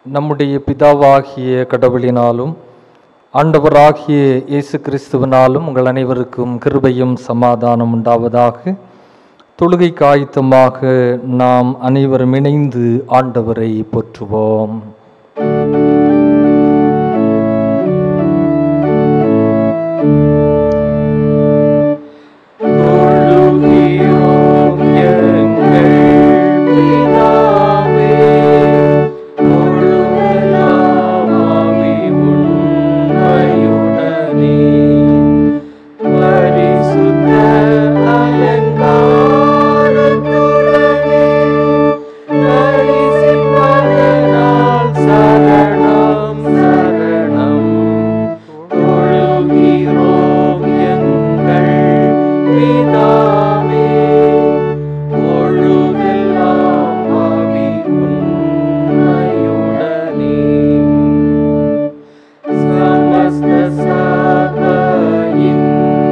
நம்முடைய பிதாவாகிய கடவுளினாலும் ஆண்டவராகிய இயேசு கிறிஸ்துவினாலும் உங்கள் அனைவருக்கும் கிருபையும் சமாதானம் உண்டாவதாக தொழுகைக்கு ஆயத்தமாக நாம் அனைவரும் இணைந்து ஆண்டவரை போற்றுவோம் தொழுகிறோம் எங்கள் பிதாவே, முழுமெல்லாம் ஆவி உண்மையுடனே, பரிசுத்த அலங்காரத்துடனே, தரிசிப்பதனால் சரணம் சரணம் தொழுகிறோம் எங்கள் பிதாவே பொழுதெல்லாம் ஆவி உண்மையுடனே சமஸ்த சபையின்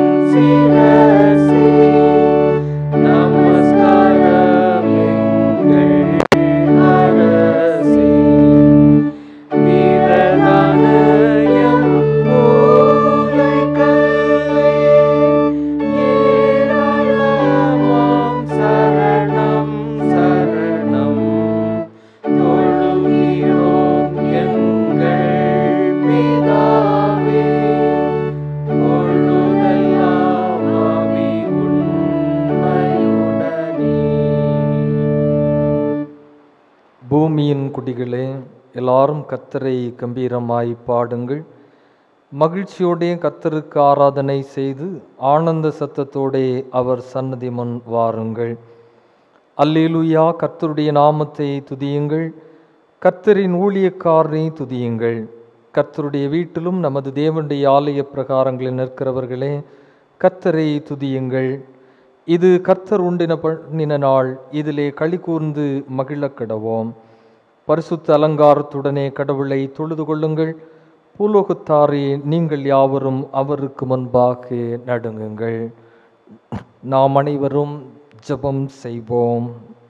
சிரசே நமஸ்காரம் எங்கள் அரசே வீரதானயம் மூலைக்கல்லே, ஏராளமாம் சரணம் சரணம் தொழுகிறோம் எங்கள் பிதாவே பொழுதெல்லாம் ஆவி உண்மையுடனே பூமியின் குடிகளே எல்லாரும் கத்தரை கம்பீரமாய் பாடுங்கள் மகிழ்ச்சியோடே கத்தருக்கு ஆராதனை செய்து ஆனந்த சத்தத்தோடே அவர் சன்னதி முன் வாருங்கள் அல்லேலூயா கர்த்தருடைய நாமத்தை துதியுங்கள் கர்த்தரின் ஊழியக்காரரை துதியுங்கள் கர்த்தருடைய வீட்டிலும் நமது தேவனுடைய ஆலய பிரகாரங்களில் நிற்கிறவர்களே கர்த்தரை துதியுங்கள் இது கர்த்தர் உண்டின பண்ணின நாள் இதிலே களி கூர்ந்து மகிழக் கிடவோம் பரிசுத்த அலங்காரத்துடனே கடவுளை தொழுது கொள்ளுங்கள் பூலோகத்தாரே நீங்கள் யாவரும் அவருக்கு முன்பாக நடுங்குங்கள் நாம் அனைவரும் ஜெபம் செய்வோம்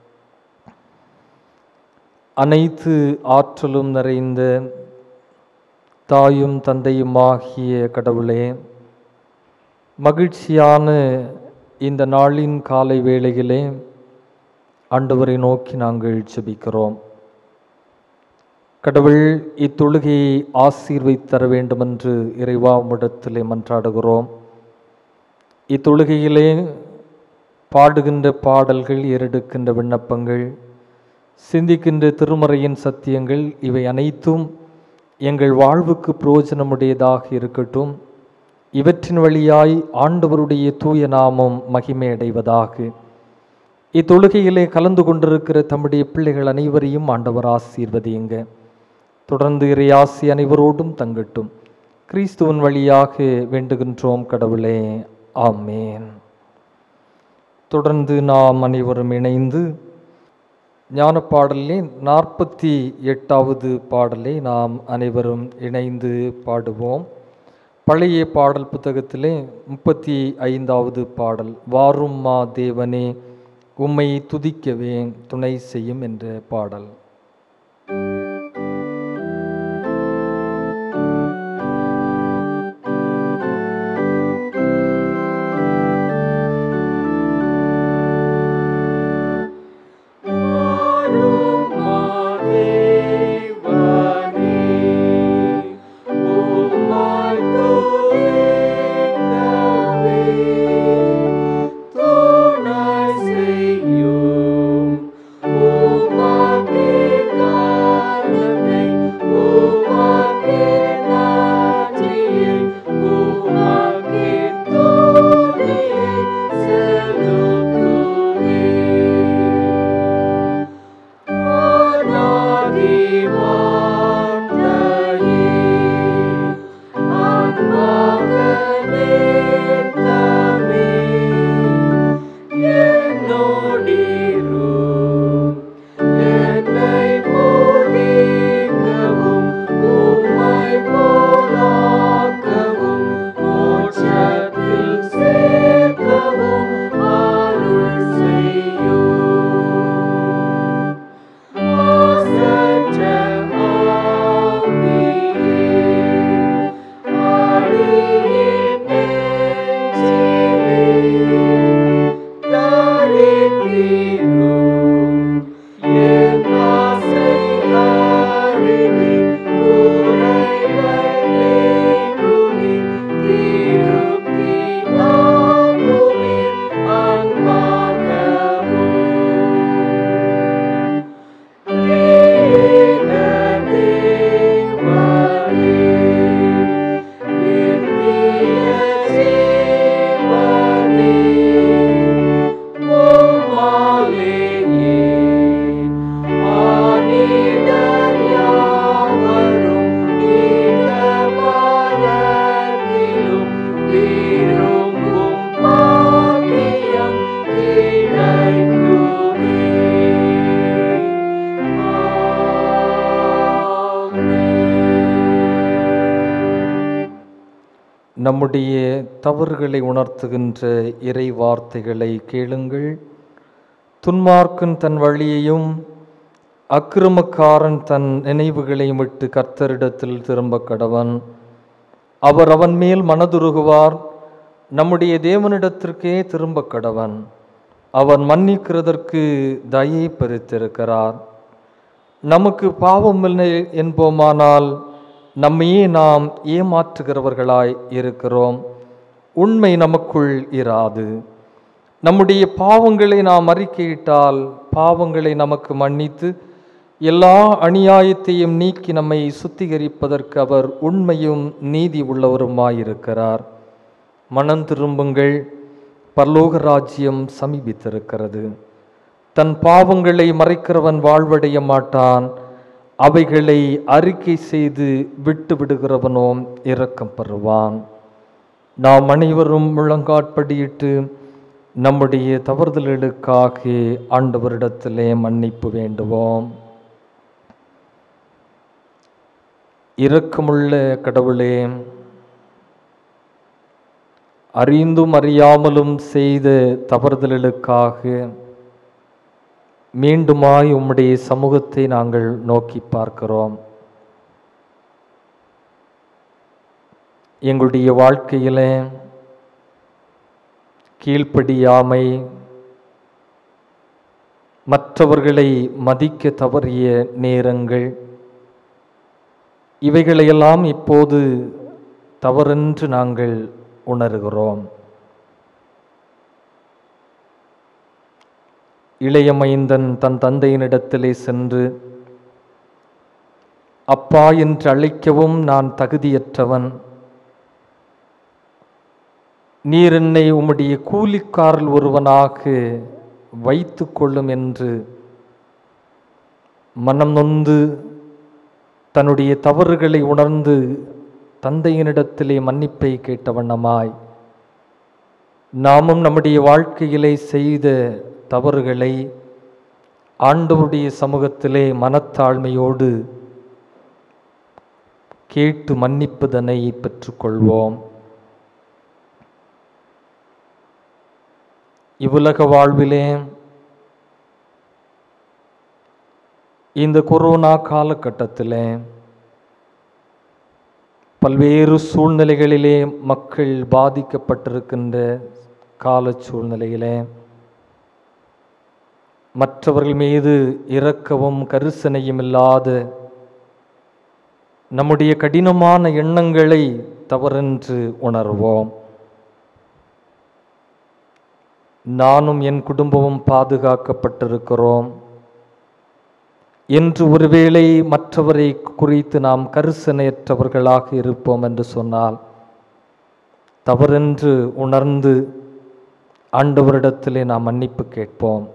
அனைத்து ஆற்றலும் நிறைந்த தாயும் தந்தையுமாகிய கடவுளே மகிழ்ச்சியான இந்த நாளின் காலை வேளையிலே ஆண்டவரை நோக்கி நாங்கள் ஜெபிக்கிறோம் கடவுள் இத்தொழுகையை ஆசீர்வைத் தர வேண்டுமென்று இறைவா உம்மிடத்திலே மன்றாடுகிறோம் இத்தொழுகையிலே பாடுகின்ற பாடல்கள் ஏறெடுக்கின்ற விண்ணப்பங்கள் சிந்திக்கின்ற திருமறையின் சத்தியங்கள் இவை அனைத்தும் எங்கள் வாழ்வுக்கு பிரயோஜனமுடையதாக இருக்கட்டும் இவற்றின் வழியாய் ஆண்டவருடைய தூய நாமம் மகிமையடைவதாக இத்தொழுகையிலே கலந்து கொண்டிருக்கிற தம்முடைய பிள்ளைகள் அனைவரையும் ஆண்டவர் ஆசீர்வதியுங்க தொடர்ந்து இறையாசி அனைவரோடும் தங்கட்டும் கிறிஸ்துவின் வழியாக வேண்டுகின்றோம் கடவுளே ஆமேன் தொடர்ந்து நாம் அனைவரும் இணைந்து ஞான பாடலிலே நாற்பத்தி எட்டாவது பாடலை நாம் அனைவரும் இணைந்து பாடுவோம் பழைய பாடல் புத்தகத்திலே முப்பத்தி ஐந்தாவது பாடல் வாரும் மா தேவனே உம்மை துதிக்கவே துணை செய்யும் என்ற பாடல் வாரும் மாதேவனே, உம்மை துதிக்கவே துணை செய்யும் உமக்கே நம்முடைய தவறுகளை உணர்த்துகின்ற இறை வார்த்தைகளை கேளுங்கள் துன்மார்க்கன் தன் வழியையும் அக்கிரமக்காரன் தன் நினைவுகளையும் விட்டு கர்த்தரிடத்தில் திரும்ப கடவன் அவர் அவன் மேல் மனதுருகுவார் நம்முடைய தேவனிடத்திற்கே திரும்ப கடவன் அவன் மன்னிக்கிறதற்கு தயை பெருத்திருக்கிறார் நமக்கு பாவமில்லை என்போமானால் நம்மையே நாம் ஏமாற்றுகிறவர்களாய் இருக்கிறோம் உண்மை நமக்குள் இராது நம்முடைய பாவங்களை நாம் அறிக்கையிட்டால் பாவங்களை நமக்கு மன்னித்து எல்லா அநியாயத்தையும் நீக்கி நம்மை சுத்திகரிப்பதற்கு அவர் உண்மையும் நீதி உள்ளவருமாயிருக்கிறார் மனம் திரும்புங்கள் பரலோக ராஜ்யம் சமீபித்திருக்கிறது தன் பாவங்களை மறைக்கிறவன் வாழ்வடைய மாட்டான் அவைகளை அறிக்கை செய்து விட்டு விடுகிறவனோ இரக்கம் பெறுவான் நாம் அனைவரும் முழங்காட்படியிட்டு நம்முடைய தவறுதல்களுக்காக ஆண்டவரிடத்திலே மன்னிப்பு வேண்டுவோம் இரக்கமுள்ள கடவுளே அறிந்தும் அறியாமலும் செய்த தவறுதல்களுக்காக மீண்டுமாய் உம்முடைய சமூகத்தை நாங்கள் நோக்கி பார்க்கிறோம் எங்களுடைய வாழ்க்கையிலே கீழ்ப்படியாமை மற்றவர்களை மதிக்க தவறிய நேரங்கள் இவைகளையெல்லாம் இப்போது தவறென்று நாங்கள் உணர்கிறோம் இளைய மைந்தன் தன் தந்தையினிடத்திலே சென்று அப்பா என்று அழைக்கவும் நான் தகுதியற்றவன் நீர் என்னை உம்முடைய கூலிக்காரல் ஒருவனாக வைத்து கொள்ளும் என்று மனம் நொந்து தன்னுடைய தவறுகளை உணர்ந்து தந்தையினிடத்திலே மன்னிப்பை கேட்ட வண்ணமாய் நாமும் நம்முடைய வாழ்க்கையிலே செய்த தவறுகளை ஆண்டவருடைய சமூகத்திலே மனத்தாழ்மையோடு கேட்டு மன்னிப்புதனை பெற்றுக்கொள்வோம் இவ்வுலக வாழ்விலே இந்த கொரோனா காலகட்டத்தில் பல்வேறு சூழ்நிலைகளிலே மக்கள் பாதிக்கப்பட்டிருக்கின்ற கால சூழ்நிலையிலே மற்றவர்கள் மீது இரக்கமும் கரிசனையும் இல்லாத நம்முடைய கடினமான எண்ணங்களை தவறென்று உணர்வோம் நானும் என் குடும்பமும் பாதுகாக்கப்பட்டிருக்கிறோம் என்று ஒருவேளை மற்றவரை குறித்து நாம் கரிசனையற்றவர்களாக இருப்போம் என்று சொன்னால் தவறென்று உணர்ந்து ஆண்டவரிடத்திலே நாம் மன்னிப்பு கேட்போம்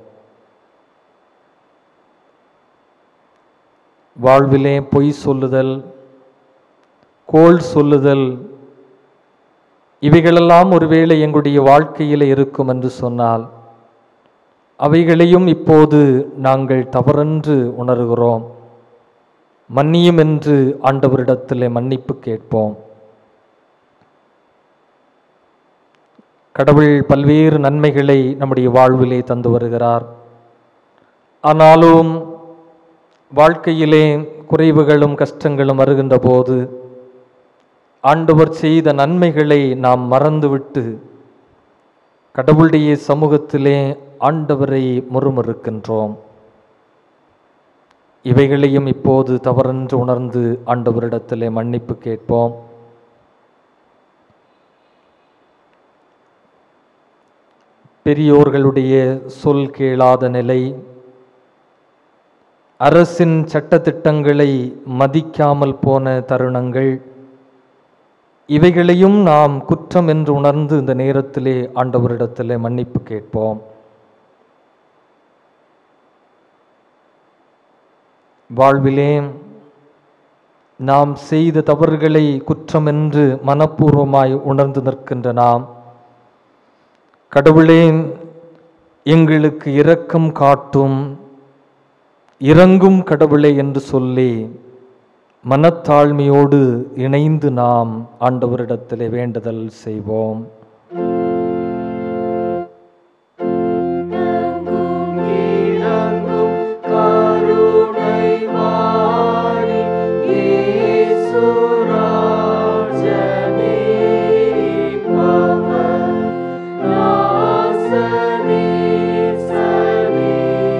வாழ்விலே பொய் சொல்லுதல் கோள் சொல்லுதல் இவைகளெல்லாம் ஒருவேளை எங்களுடைய வாழ்க்கையில் இருக்கும் என்று சொன்னால் அவைகளையும் இப்போது நாங்கள் தவறென்று உணர்கிறோம் மன்னியும் என்று ஆண்டவரிடத்திலே மன்னிப்பு கேட்போம் கடவுள் பல்வேறு நன்மைகளை நம்முடைய வாழ்விலே தந்து வருகிறார் ஆனாலும் வாழ்க்கையிலே குறைவுகளும் கஷ்டங்களும் வருகின்ற போது ஆண்டவர் செய்த நன்மைகளை நாம் மறந்துவிட்டு கடவுளுடைய சமூகத்திலே ஆண்டவரை முறுமுறுக்கின்றோம் இவைகளையும் இப்போது தவறென்று உணர்ந்து ஆண்டவரிடத்திலே மன்னிப்பு கேட்போம் பெரியோர்களுடைய சொல் கேளாத நிலை அரசின் சட்டத்திட்டங்களை மதிக்காமல் போன தருணங்கள் இவைகளையும் நாம் குற்றம் என்று உணர்ந்து இந்த நேரத்திலே ஆண்டவரிடத்திலே மன்னிப்பு கேட்போம் வாழ்விலே நாம் செய்த தவறுகளை குற்றம் என்று மனப்பூர்வமாய் உணர்ந்து நிற்கின்ற நாம் கடவுளே எங்களுக்கு இரக்கம் காட்டும் இறங்கும் கடவுளே என்று சொல்லி மனத்தாழ்மையோடு இணைந்து நாம் ஆண்டவரிடத்திலே வேண்டுதல் செய்வோம் இறங்கும் இறங்கும் கருணை வாரி இயேசுராஜனே பவர் நாசனே சனே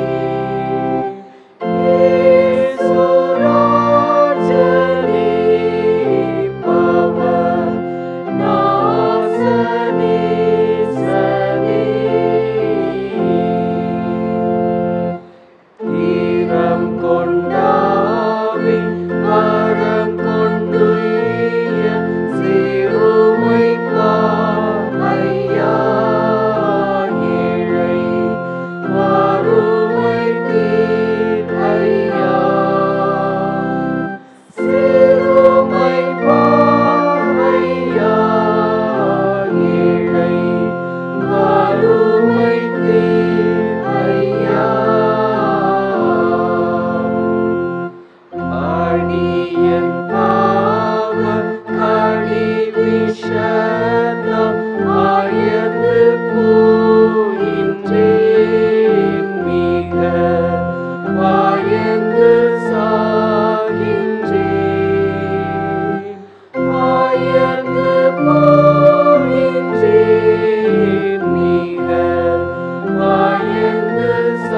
இயேசுராஜனே பவர் நாசனே சனே ஈரம் கொண்டாவி வரம் கொண்டுய சிறுமை ஐயா ஏழை வறுமை தீர் ஐயா சிறுமை ஐயா ஏழை வறுமை தீர் ஐயா அடியன் பாவ கடி விஷதம் அயர்ந்து போகின்றேன் மிக பயந்து சாகின்றேன் பயந்து போகின்றேன் மிக பயந்து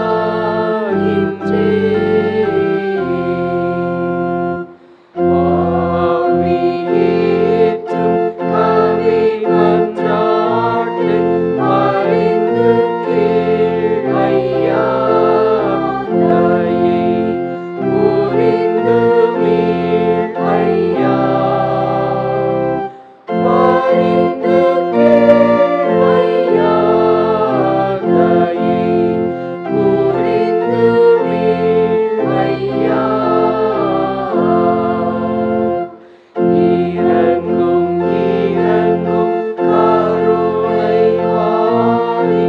சாகின்றேன் ஆவியேற்றும் கவி மன்றாட்டு அறிந்து கேள் ஐயா தயை புரிந்து மீள் ஐயா அறிந்து கேள் ஐயா தயை புரிந்து மீள் ஐயா இறங்கும் இறங்கும் கருணை வாரி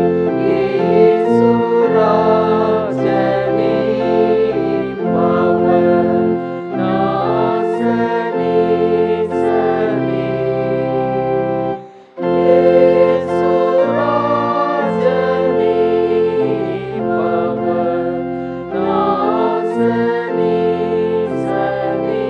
இயேசுராஜனே பவர் நாசனே சனே இயேசுராஜனே பவர் நாசனே சனே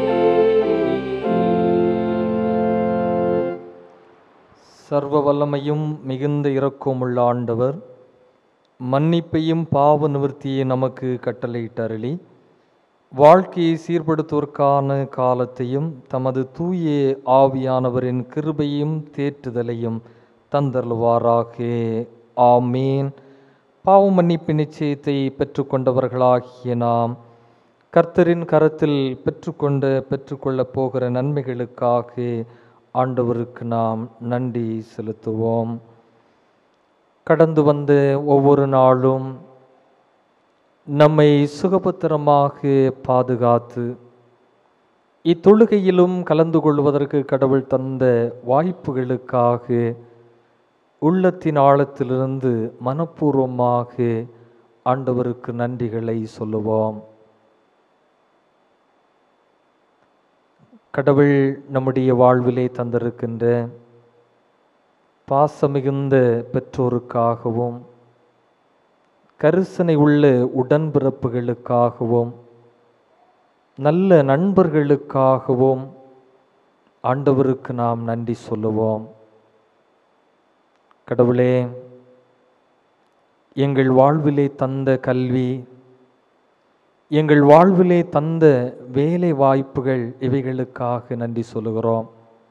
சர்வ வல்லமையும் மிகுந்த இரக்கமுள்ள ஆண்டவர் மன்னிப்பையும் பாவ நிவர்த்தியை நமக்கு கட்டளையிட்டருளி வாழ்க்கையை சீர்படுத்துவதற்கான காலத்தையும் தமது தூய ஆவியானவரின் கிருபையும் தேற்றுதலையும் தந்தருள்வாராக ஆமீன் பாவ மன்னிப்பு நிச்சயத்தை பெற்றுக்கொண்டவர்களாகிய நாம் கர்த்தரின் கரத்தில் பெற்றுக்கொண்ட பெற்றுக்கொள்ளப் போகிற நன்மைகளுக்காக ஆண்டவருக்கு நாம் நன்றி செலுத்துவோம் கடந்து வந்த ஒவ்வொரு நாளும் நம்மை சுகபத்திரமாக பாதுகாத்து இத்தொழுகையிலும் கலந்து கொள்வதற்கு கடவுள் தந்த வாய்ப்புகளுக்காக உள்ளத்தின் ஆழத்திலிருந்து மனப்பூர்வமாக ஆண்டவருக்கு நன்றிகளை சொல்லுவோம் கடவுள் நம்முடைய வாழ்விலே தந்திருக்கின்ற பாசமிகுந்த பெற்றோருக்காகவும் கரிசனை உள்ள உடன்பிறப்புகளுக்காகவும் நல்ல நண்பர்களுக்காகவும் ஆண்டவருக்கு நாம் நன்றி சொல்லுவோம் கடவுளே எங்கள் வாழ்விலே தந்த கல்வி எங்கள் வாழ்விலே தந்த வேலை வாய்ப்புகள் இவைகளுக்காக நன்றி சொல்லுகிறோம்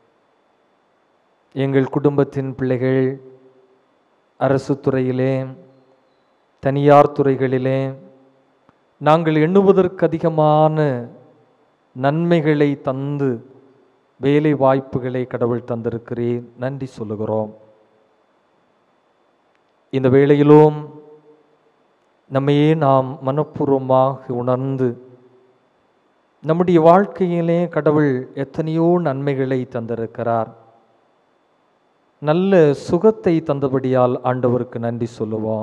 எங்கள் குடும்பத்தின் பிள்ளைகள் அரசு துறையிலே தனியார் துறைகளிலே நாங்கள் எண்ணுவதற்கு அதிகமான நன்மைகளை தந்து வேலை வாய்ப்புகளை கடவுள் தந்திருக்கிறேன் நன்றி சொல்லுகிறோம் இந்த வேளையிலும் நம்மையே நாம் மனப்பூர்வமாக உணர்ந்து நம்முடைய வாழ்க்கையிலே கடவுள் எத்தனையோ நன்மைகளை தந்திருக்கிறார் நல்ல சுகத்தை தந்தபடியால் ஆண்டவருக்கு நன்றி சொல்லுவோம்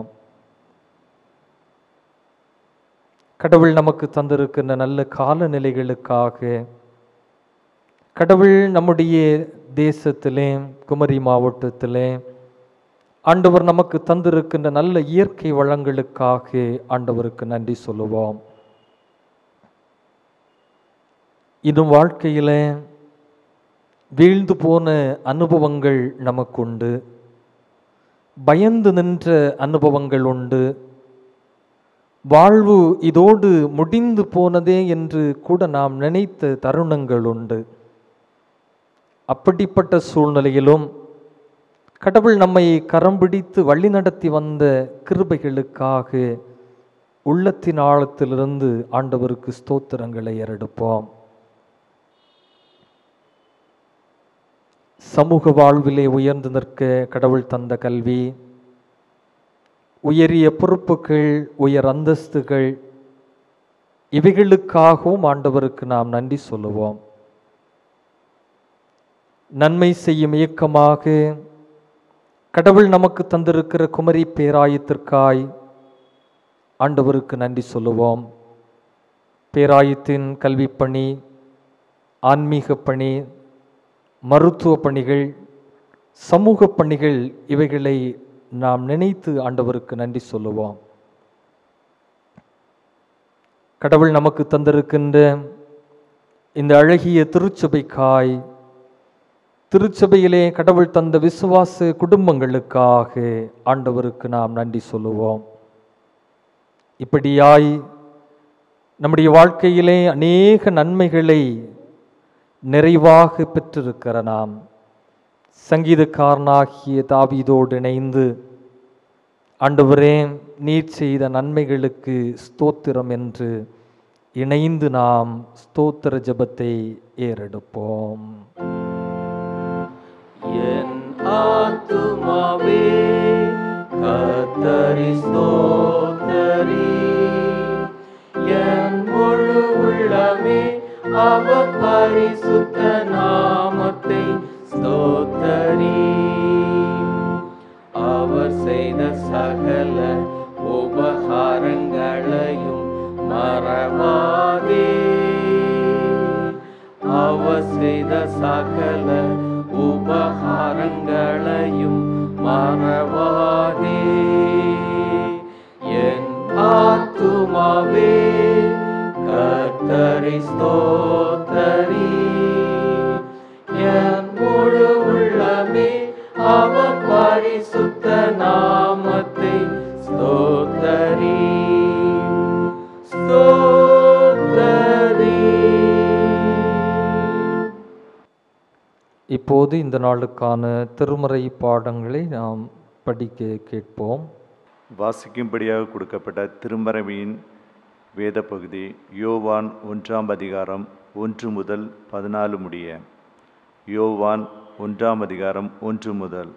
கடவுள் நமக்கு தந்திருக்கின்ற நல்ல காலநிலைகளுக்காக கடவுள் நம்முடைய தேசத்திலே குமரி மாவட்டத்திலே ஆண்டவர் நமக்கு தந்திருக்கின்ற நல்ல இயற்கை வளங்களுக்காக ஆண்டவருக்கு நன்றி சொல்லுவோம் இன்னும் வாழ்க்கையில வீழ்ந்து போன அனுபவங்கள் நமக்குண்டு பயந்து நின்ற அனுபவங்கள் உண்டு வாழ்வு இதோடு முடிந்து போனதே என்று கூட நாம் நினைத்த தருணங்கள் உண்டு அப்படிப்பட்ட சூழ்நிலையிலும் கடவுள் நம்மை கரம் பிடித்து வழி நடத்தி வந்த கிருபைகளுக்காக உள்ளத்தின் ஆழத்திலிருந்து ஆண்டவருக்கு ஸ்தோத்திரங்களை ஏறெடுப்போம் சமூக வாழ்விலே உயர்ந்து நிற்க கடவுள் தந்த கல்வி உயரிய பொறுப்புகள் உயர் அந்தஸ்துகள் இவைகளுக்காகவும் ஆண்டவருக்கு நாம் நன்றி சொல்லுவோம் நன்மை செய்யும் இயக்கமாக கடவுள் நமக்கு தந்திருக்கிற குமரி பேராயத்திற்காய் ஆண்டவருக்கு நன்றி சொல்லுவோம் பேராயத்தின் கல்விப் பணி ஆன்மீக பணி மருத்துவ பணிகள் சமூக பணிகள் இவைகளை நாம் நினைத்து ஆண்டவருக்கு நன்றி சொல்லுவோம் கடவுள் நமக்கு தந்திருக்கின்ற இந்த அழகிய திருச்சபைக்காய் திருச்சபையிலே கடவுள் தந்த விசுவாச குடும்பங்களுக்காக ஆண்டவருக்கு நாம் நன்றி சொல்லுவோம் இப்படியாய் நம்முடைய வாழ்க்கையிலே அநேக நன்மைகளை நிறைவாக பெற்றிருக்கிற நாம் சங்கீதக்காரனாகிய தாவீதோடு இணைந்து ஆண்டவரே நீர் செய்த நன்மைகளுக்கு ஸ்தோத்திரம் என்று இணைந்து நாம் ஸ்தோத்திர ஜெபத்தை ஏறெடுப்போம் என் ஆத்துமாவே கத்தரி ஸ்தோத்தரி என் முழு உள்ளமே அவர் பரிசுத்த நாமத்தை ஸ்தோத்தரி அவர் செய்த சகல உபகாரங்களையும் மறவாதே அவர் செய்த சகல உபகாரங்களையும் மறவாதே என் ஆத்துமாவே கர்த்தரை ஸ்தோத்தரி என் முழு உள்ளமே அவர் பரிசுத்த நாமத்தை ஸ்தோத்தரி ஸ்தோத்தரி இப்போது இந்த நாளுக்கான திருமறை பாடங்களை நாம் படிக்க கேட்போம் வாசிக்கும்படியாக கொடுக்கப்பட்ட திருமறையின் வேத பகுதி யோவான் ஒன்றாம் அதிகாரம் ஒன்று முதல் பதினாலு முடிய யோவான் ஒன்றாம் அதிகாரம் ஒன்று முதல்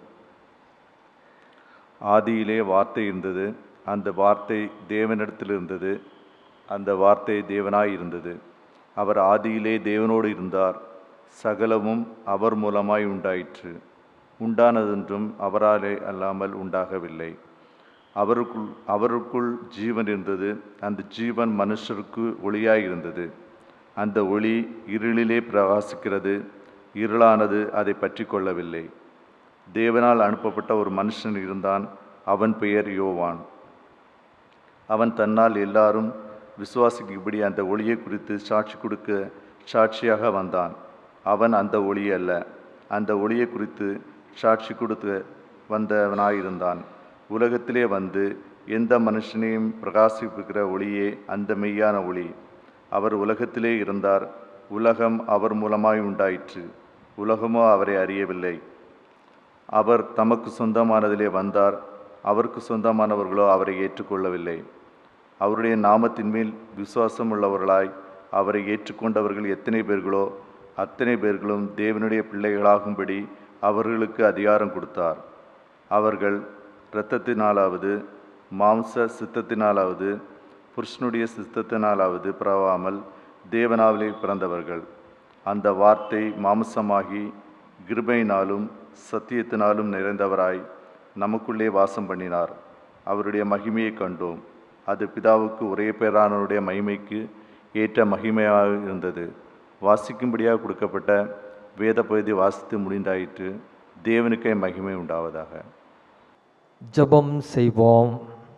ஆதியிலே வார்த்தை இருந்தது அந்த வார்த்தை தேவனிடத்தில் இருந்தது அந்த வார்த்தை தேவனாய் இருந்தது அவர் ஆதியிலே தேவனோடு இருந்தார் சகலமும் அவர் மூலமாய் உண்டாயிற்று உண்டானதென்றும் அவராலே அல்லாமல் உண்டாகவில்லை அவருக்குள் அவருக்குள் ஜீவன் இருந்தது அந்த ஜீவன் மனுஷருக்கு ஒளியாய் இருந்தது அந்த ஒளி இருளிலே பிரகாசிக்கிறது இருளானது அதை பற்றி கொள்ளவில்லை தேவனால் அனுப்பப்பட்ட ஒரு மனுஷன் இருந்தான் அவன் பெயர் யோவான் அவன் தன்னால் எல்லாரும் விசுவாசிக்கும்படி அந்த ஒளியை குறித்து சாட்சி கொடுக்க சாட்சியாக வந்தான் அவன் அந்த ஒளி அல்ல அந்த ஒளியை குறித்து சாட்சி கொடுத்து வந்தவனாயிருந்தான் உலகத்திலே வந்து எந்த மனுஷனையும் பிரகாசிப்புகிற ஒளியே அந்த மெய்யான ஒளி அவர் உலகத்திலே இருந்தார் உலகம் அவர் மூலமாய் உண்டாயிற்று உலகமோ அவரை அறியவில்லை அவர் தமக்கு சொந்தமானதிலே வந்தார் அவருக்கு சொந்தமானவர்களோ அவரை ஏற்றுக்கொள்ளவில்லை அவருடைய நாமத்தின் மேல் விசுவாசம் உள்ளவர்களாய் அவரை ஏற்றுக்கொண்டவர்கள் எத்தனை பேர்களோ அத்தனை பேர்களும் தேவனுடைய பிள்ளைகளாகும்படி அவர்களுக்கு அதிகாரம் கொடுத்தார் அவர்கள் இரத்தத்தினாலாவது மாம்ச சித்தத்தினாலாவது புருஷனுடைய சித்தத்தினாலாவது பிறவாமல் தேவனாவிலே பிறந்தவர்கள் அந்த வார்த்தை மாம்சமாகி கிருபையினாலும் சத்தியத்தினாலும் நிறைந்தவராய் நமக்குள்ளே வாசம் பண்ணினார் அவருடைய மகிமையை கண்டோம் அது பிதாவுக்கு ஒரே பேரானவருடைய மகிமைக்கு ஏற்ற மகிமையாக இருந்தது வாசிக்கும்படியாக கொடுக்கப்பட்ட வேத பகுதி வாசித்து முடிந்தாயிற்று தேவனுக்கே மகிமை உண்டாவதாக ஜெபம் செய்வோம்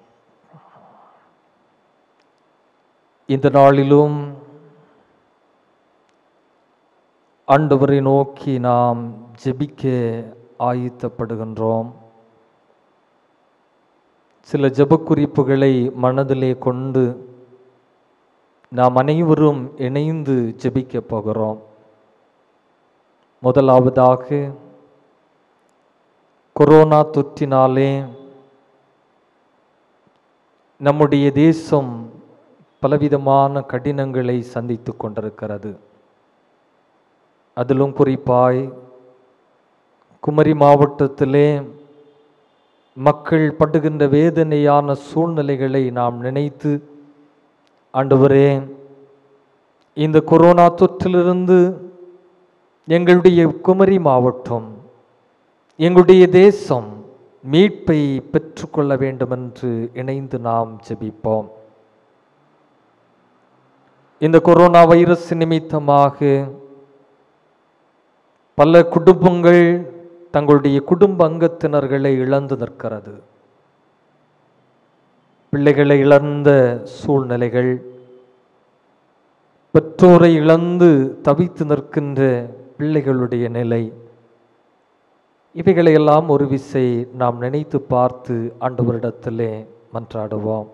இந்த நாளிலும் ஆண்டவரை நோக்கி நாம் ஜெபிக்க ஆயத்தப்படுகின்றோம் சில ஜெபக் குறிப்புகளை மனதிலே கொண்டு நாம் அனைவரும் இணைந்து ஜெபிக்க போகிறோம் முதலாவதாக கொரோனா தொற்றினாலே நம்முடைய தேசம் பலவிதமான கடினங்களை சந்தித்து கொண்டிருக்கிறது அதிலும் குறிப்பாய் குமரி மாவட்டத்திலே மக்கள் படுகின்ற வேதனையான சூழ்நிலைகளை நாம் நினைத்து ஆண்டவரே இந்த கொரோனா தொற்றிலிருந்து எங்களுடைய குமரி மாவட்டம் எங்களுடைய தேசம் மீட்பை பெற்றுக்கொள்ள வேண்டும் என்று இணைந்து நாம் ஜெபிப்போம் இந்த கொரோனா வைரஸ் நிமித்தமாக பல குடும்பங்கள் தங்களுடைய குடும்ப அங்கத்தினர்களை இழந்து நிற்கிறது பிள்ளைகளை இழந்த சூழ்நிலைகள் பெற்றோரை இழந்து தவித்து நிற்கின்ற பிள்ளைகளுடைய நிலை இவைகளையெல்லாம் ஒரு விசை நாம் நினைத்து பார்த்து ஆண்டவரிடத்திலே மன்றாடுவோம்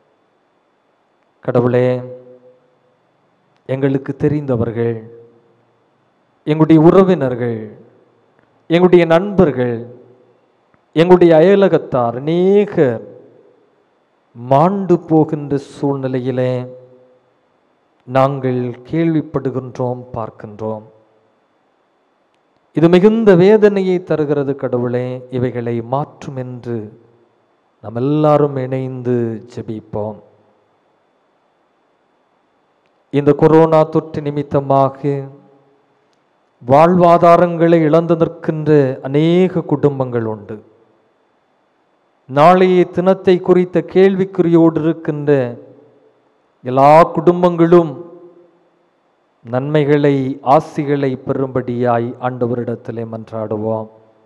கடவுளே எங்களுக்கு தெரிந்தவர்கள் எங்களுடைய உறவினர்கள் எங்களுடைய நண்பர்கள் எங்களுடைய அயலகத்தார் அநேகர் மாண்டு போகின்ற சூழ்நிலையிலே நாங்கள் கேள்விப்படுகின்றோம் பார்க்கின்றோம் இது மிகுந்த வேதனையை தருகிறது கடவுளே இவைகளை மாற்றும் என்று நாம் எல்லாரும் இணைந்து ஜெபிப்போம் இந்த கொரோனா தொற்று நிமித்தமாக வாழ்வாதாரங்களை இழந்து நிற்கின்ற அநேக குடும்பங்கள் உண்டு நாளைய தினத்தை குறித்த கேள்விக்குறியோடு இருக்கின்ற எல்லா குடும்பங்களும் நன்மைகளை ஆசிகளை பெறும்படியாய் ஆண்டவரிடத்திலே மன்றாடுவோம்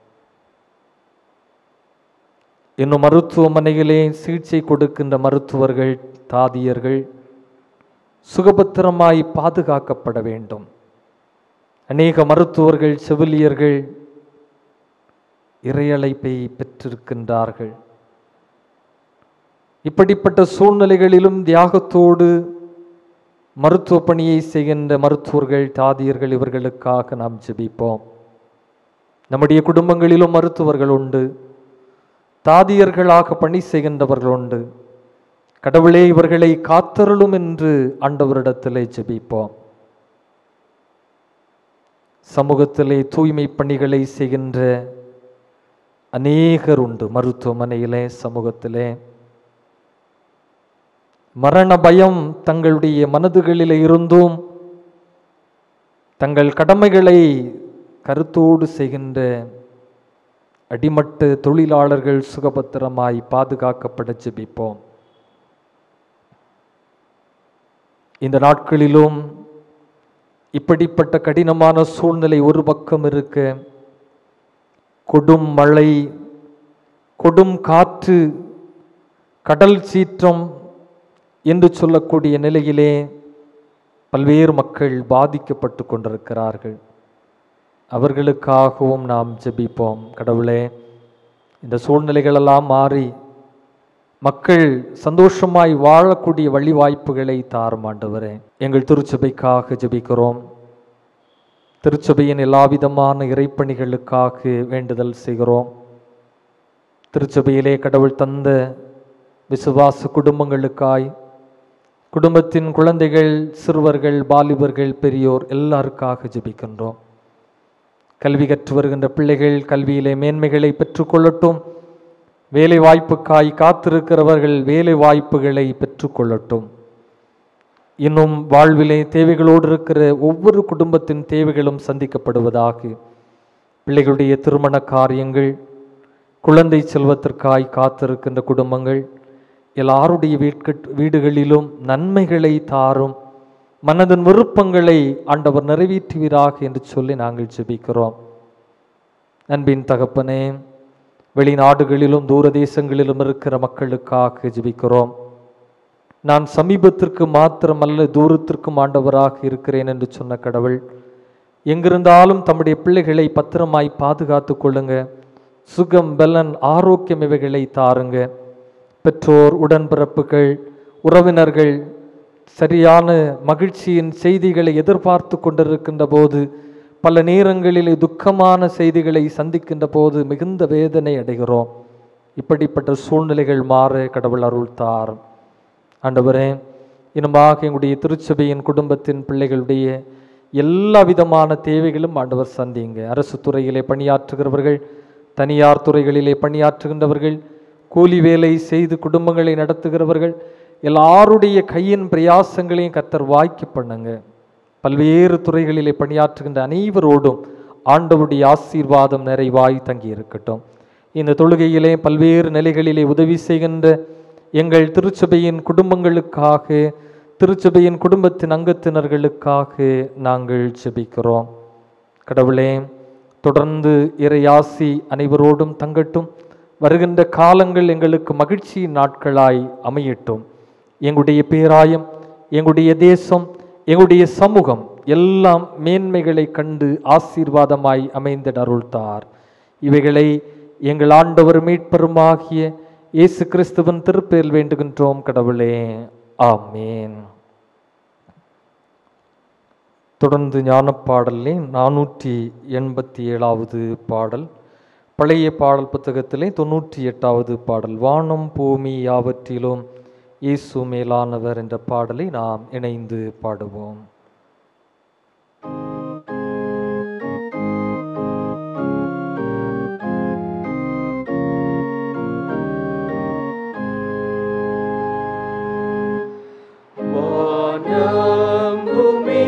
இன்னும் மருத்துவமனையிலே சிகிச்சை கொடுக்கின்ற மருத்துவர்கள் தாதியர்கள் சுகபத்திரமாய் பாதுகாக்கப்பட வேண்டும் அநேக மருத்துவர்கள் செவிலியர்கள் இறையழைப்பை பெற்றிருக்கின்றார்கள் இப்படிப்பட்ட சூழ்நிலைகளிலும் தியாகத்தோடு மருத்துவ பணியை செய்கின்ற மருத்துவர்கள் தாதியர்கள் இவர்களுக்காக நாம் ஜெபிப்போம் நம்முடைய குடும்பங்களிலும் மருத்துவர்கள் உண்டு தாதியர்களாக பணி செய்கின்றவர்கள் உண்டு கடவுளே இவர்களை காத்தருளும் என்று ஆண்டவரிடத்திலே ஜெபிப்போம் சமூகத்திலே தூய்மை பணிகளை செய்கின்ற அநேகர் உண்டு மருத்துவமனையிலே சமூகத்திலே மரண பயம் தங்களுடைய மனதுகளிலே இருந்தும் தங்கள் கடமைகளை கருத்தோடு செய்கின்ற அடிமட்ட தொழிலாளர்கள் சுகபத்திரமாய் பாதுகாக்கப்பட ஜெபிப்போம் இந்த நாட்களிலும் இப்படிப்பட்ட கடினமான சூழ்நிலை ஒரு பக்கம் இருக்க கொடும் மழை கொடும் காற்று கடல் சீற்றம் என்று சொல்லக்கூடிய நிலையிலே பல்வேறு மக்கள் பாதிக்கப்பட்டு கொண்டிருக்கிறார்கள் அவர்களுக்காகவும் நாம் ஜெபிப்போம் கடவுளே இந்த சூழ்நிலைகளெல்லாம் மாறி மக்கள் சந்தோஷமாய் வாழக்கூடிய வழி வாய்ப்புகளை தாரும் ஆண்டவரே எங்கள் திருச்சபைக்காக ஜெபிக்கிறோம் திருச்சபையின் எல்லாவிதமான இறைப்பணிகளுக்காக வேண்டுதல் செய்கிறோம் திருச்சபையிலே கடவுள் தந்த விசுவாச குடும்பங்களுக்காய் குடும்பத்தின் குழந்தைகள் சிறுவர்கள் வாலிபர்கள் பெரியோர் எல்லாருக்காக ஜெபிக்கின்றோம் கல்வி கற்று வருகின்ற பிள்ளைகள் கல்வியிலே மேன்மைகளை பெற்றுக்கொள்ளட்டும் வேலை வாய்ப்புக்காய் காத்திருக்கிறவர்கள் வேலை வாய்ப்புகளை பெற்றுக்கொள்ளட்டும் இன்னும் வாழ்விலே தேவைகளோடு இருக்கிற ஒவ்வொரு குடும்பத்தின் தேவைகளும் சந்திக்கப்படுவதாக பிள்ளைகளுடைய திருமண காரியங்கள் குழந்தை செல்வத்திற்காய் காத்திருக்கின்ற குடும்பங்கள் எல்லாருடைய வீட்க வீடுகளிலும் நன்மைகளை தாரும் மனதின் விருப்பங்களை ஆண்டவர் நிறைவேற்றுவீராக என்று சொல்லி நாங்கள் ஜெபிக்கிறோம் அன்பின் தகப்பனே வெளிநாடுகளிலும் தூர தேசங்களிலும் இருக்கிற மக்களுக்காக ஜெபிக்கிறோம் நான் சமீபத்திற்கு மாத்திரமல்ல தூரத்திற்கும் ஆண்டவராக இருக்கிறேன் என்று சொன்ன கடவுள் எங்கிருந்தாலும் தம்முடைய பிள்ளைகளை பத்திரமாய் பாதுகாத்து கொள்ளுங்க சுகம் பலன் ஆரோக்கியம் இவைகளை தாருங்க பெற்றோர் உடன்பிறப்புகள் உறவினர்கள் சரியான மகிழ்ச்சியின் செய்திகளை எதிர்பார்த்து கொண்டிருக்கின்ற போது பல நேரங்களிலே துக்கமான செய்திகளை சந்திக்கின்ற போது மிகுந்த வேதனை அடைகிறோம் இப்படிப்பட்ட சூழ்நிலைகள் மாற கடவுள் அருள் தாரும் ஆண்டவரே இனமாக எங்களுடைய திருச்சபையின் குடும்பத்தின் பிள்ளைகளுடைய எல்லா விதமான தேவைகளும் ஆண்டவர் சந்திங்க அரசு துறையிலே பணியாற்றுகிறவர்கள் தனியார் துறைகளிலே பணியாற்றுகின்றவர்கள் கூலி வேலை செய்து குடும்பங்களை நடத்துகிறவர்கள் எல்லாருடைய கையின் பிரயாசங்களையும் கத்தர் வாய்க்கு பண்ணுங்க பல்வேறு துறைகளிலே பணியாற்றுகின்ற அனைவரோடும் ஆண்டவருடைய ஆசீர்வாதம் நிறைவாய் தங்கி இருக்கட்டும் இந்த தொழுகையிலே பல்வேறு நிலைகளிலே உதவி செய்கின்ற எங்கள் திருச்சபையின் குடும்பங்களுக்காக திருச்சபையின் குடும்பத்தின் அங்கத்தினர்களுக்காக நாங்கள் ஜெபிக்கிறோம் கடவுளே தொடர்ந்து இறையாசி அனைவரோடும் தங்கட்டும் வருகின்ற காலங்கள் எங்களுக்கு மகிழ்ச்சியின் நாட்களாய் அமையட்டும் எங்களுடைய பேராயம் எங்களுடைய தேசம் எங்களுடைய சமூகம் எல்லாம் மேன்மைகளை கண்டு ஆசீர்வாதமாய் அமைந்த அருள்தார் இவைகளை எங்கள் ஆண்டவர் மீட்பெருமாகிய இயேசு கிறிஸ்துவின் திருப்பேரில் வேண்டுகின்றோம் கடவுளே ஆமேன் தொடர்ந்து ஞானப்பாடலே நானூற்றி எண்பத்தி ஏழாவது பாடல் பழைய பாடல் புத்தகத்திலே தொண்ணூற்றி எட்டாவது பாடல் வானம் பூமி யாவற்றிலும் இயேசு மேலானவர் என்ற பாடலை நாம் இணைந்து பாடுவோம் வானம் பூமி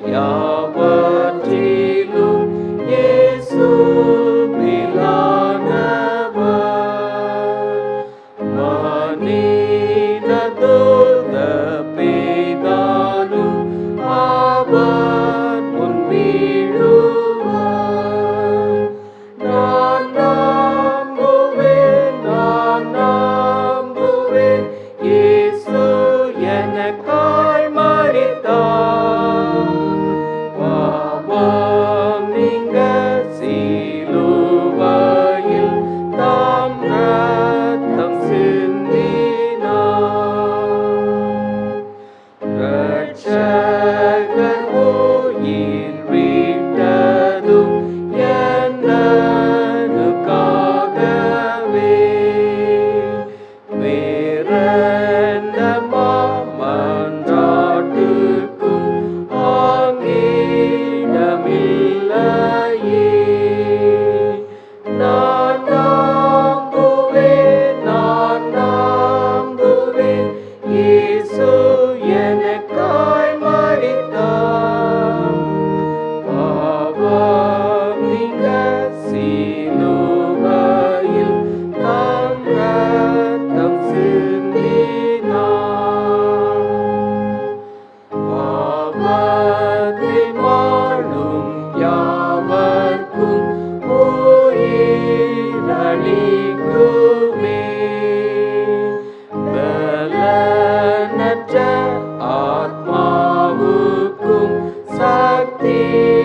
யாவற்றிலும் இயேசு மேலானவர். மனிததோத பேதாலும் அவர் முன் வீழுவார். நான் நம்புவேன், நான் நம்புவேன், இயேசு எனக்காய் மரித்தார். பாவம் நீங்க சிலுவையில் தாம் ரத்தம் சிந்தினார். ரட்சகர் உயிர் விட்டதும் எனக்காகவே. வேறெந்த மாமன்றாட்டுக்கும் ஆங்கிடமில்லையே. நான் நம்புவேன், நான் நம்புவேன், இயேசு எனக்காய் மரித்தார். பாவம் நீங்க சிலுவையில் தம் ரத்தம் சிந்தினார். பாவத்தில் வாழும் யாவர்க்கும் உயிரளிக்குமே. பலனற்ற ஆத்மாவுக்கும் சக்தி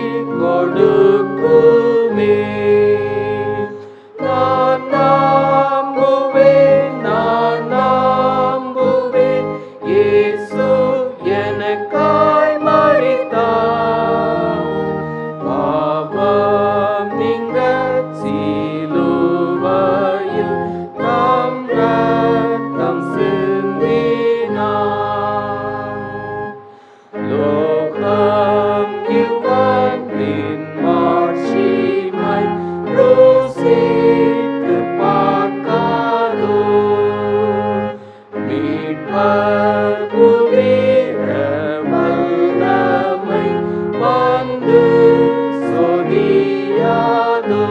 கொடுக்குமே நான் நம்புவேன் நான் நம்புவேன் இயேசு எனக்காய் மரித்தார் பாவம் நீங்க சிலுவையில் தம் ரத்தம் சிந்தினார் லோகம் இவ்வன்பின் மாட்சிமை ருசித்து பார்க்காதோ. மீட்பர் புதிர வல்லமை வந்து சொரியாதோ.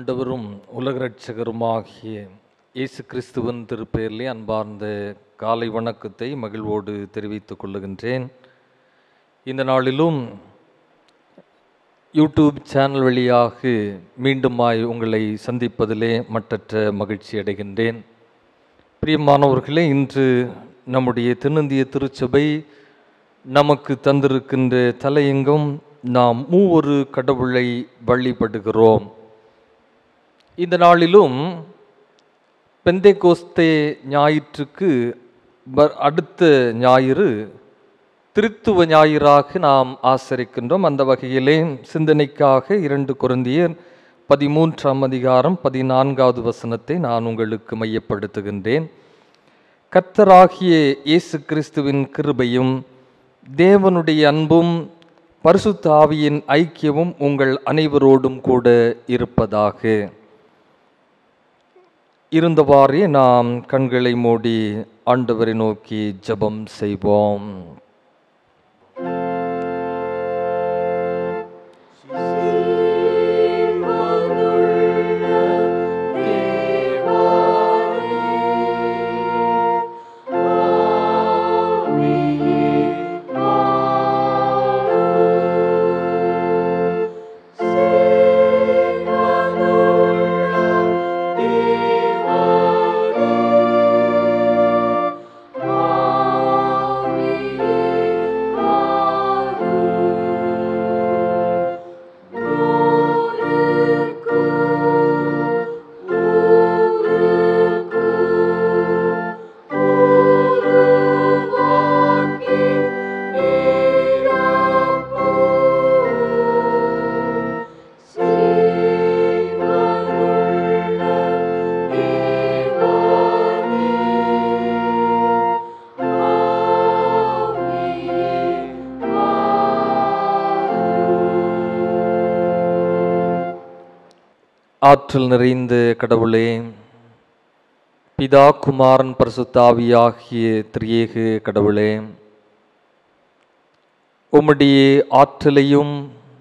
ஆண்டவரும் உலக ரட்சகருமாகிய இயேசு கிறிஸ்துவின் திருப்பெயரிலே அன்பார்ந்த காலை வணக்கத்தை மகிழ்வோடு தெரிவித்துக் கொள்ளுகின்றேன் இந்த நாளிலும் யூடியூப் சேனல் வழியாக மீண்டுமாய் உங்களை சந்திப்பதிலே மட்டற்ற மகிழ்ச்சி அடைகின்றேன் பிரியமானவர்களே இன்று நம்முடைய தென்னிந்திய திருச்சபை நமக்கு தந்திருக்கின்ற தலையங்கம் நாம் மூவொரு கடவுளை வழிபடுகிறோம் இந்த நாளிலும் பெந்தைகோஸ்தே ஞாயிற்றுக்கு வ- அடுத்த ஞாயிறு திருத்துவ ஞாயிறாக நாம் ஆசரிக்கின்றோம் அந்த வகையிலே சிந்தனைக்காக இரண்டு குருந்தியர் பதிமூன்றாம் அதிகாரம் பதினான்காவது வசனத்தை நான் உங்களுக்கு மையப்படுத்துகின்றேன் கர்த்தராகிய இயேசு கிறிஸ்துவின் கிருபையும் தேவனுடைய அன்பும் பரிசுத்த ஆவியின் ஐக்கியமும் உங்கள் அனைவரோடும் கூட இருப்பதாக இருந்தவாறே நாம் கண்களை மூடி ஆண்டவரை நோக்கி ஜெபம் செய்வோம் ஆற்றல் நிறைந்த கடவுளே பிதா குமாரன் பரிசுத்தாவியாகிய திரியேக கடவுளே உம்முடைய ஆற்றலையும்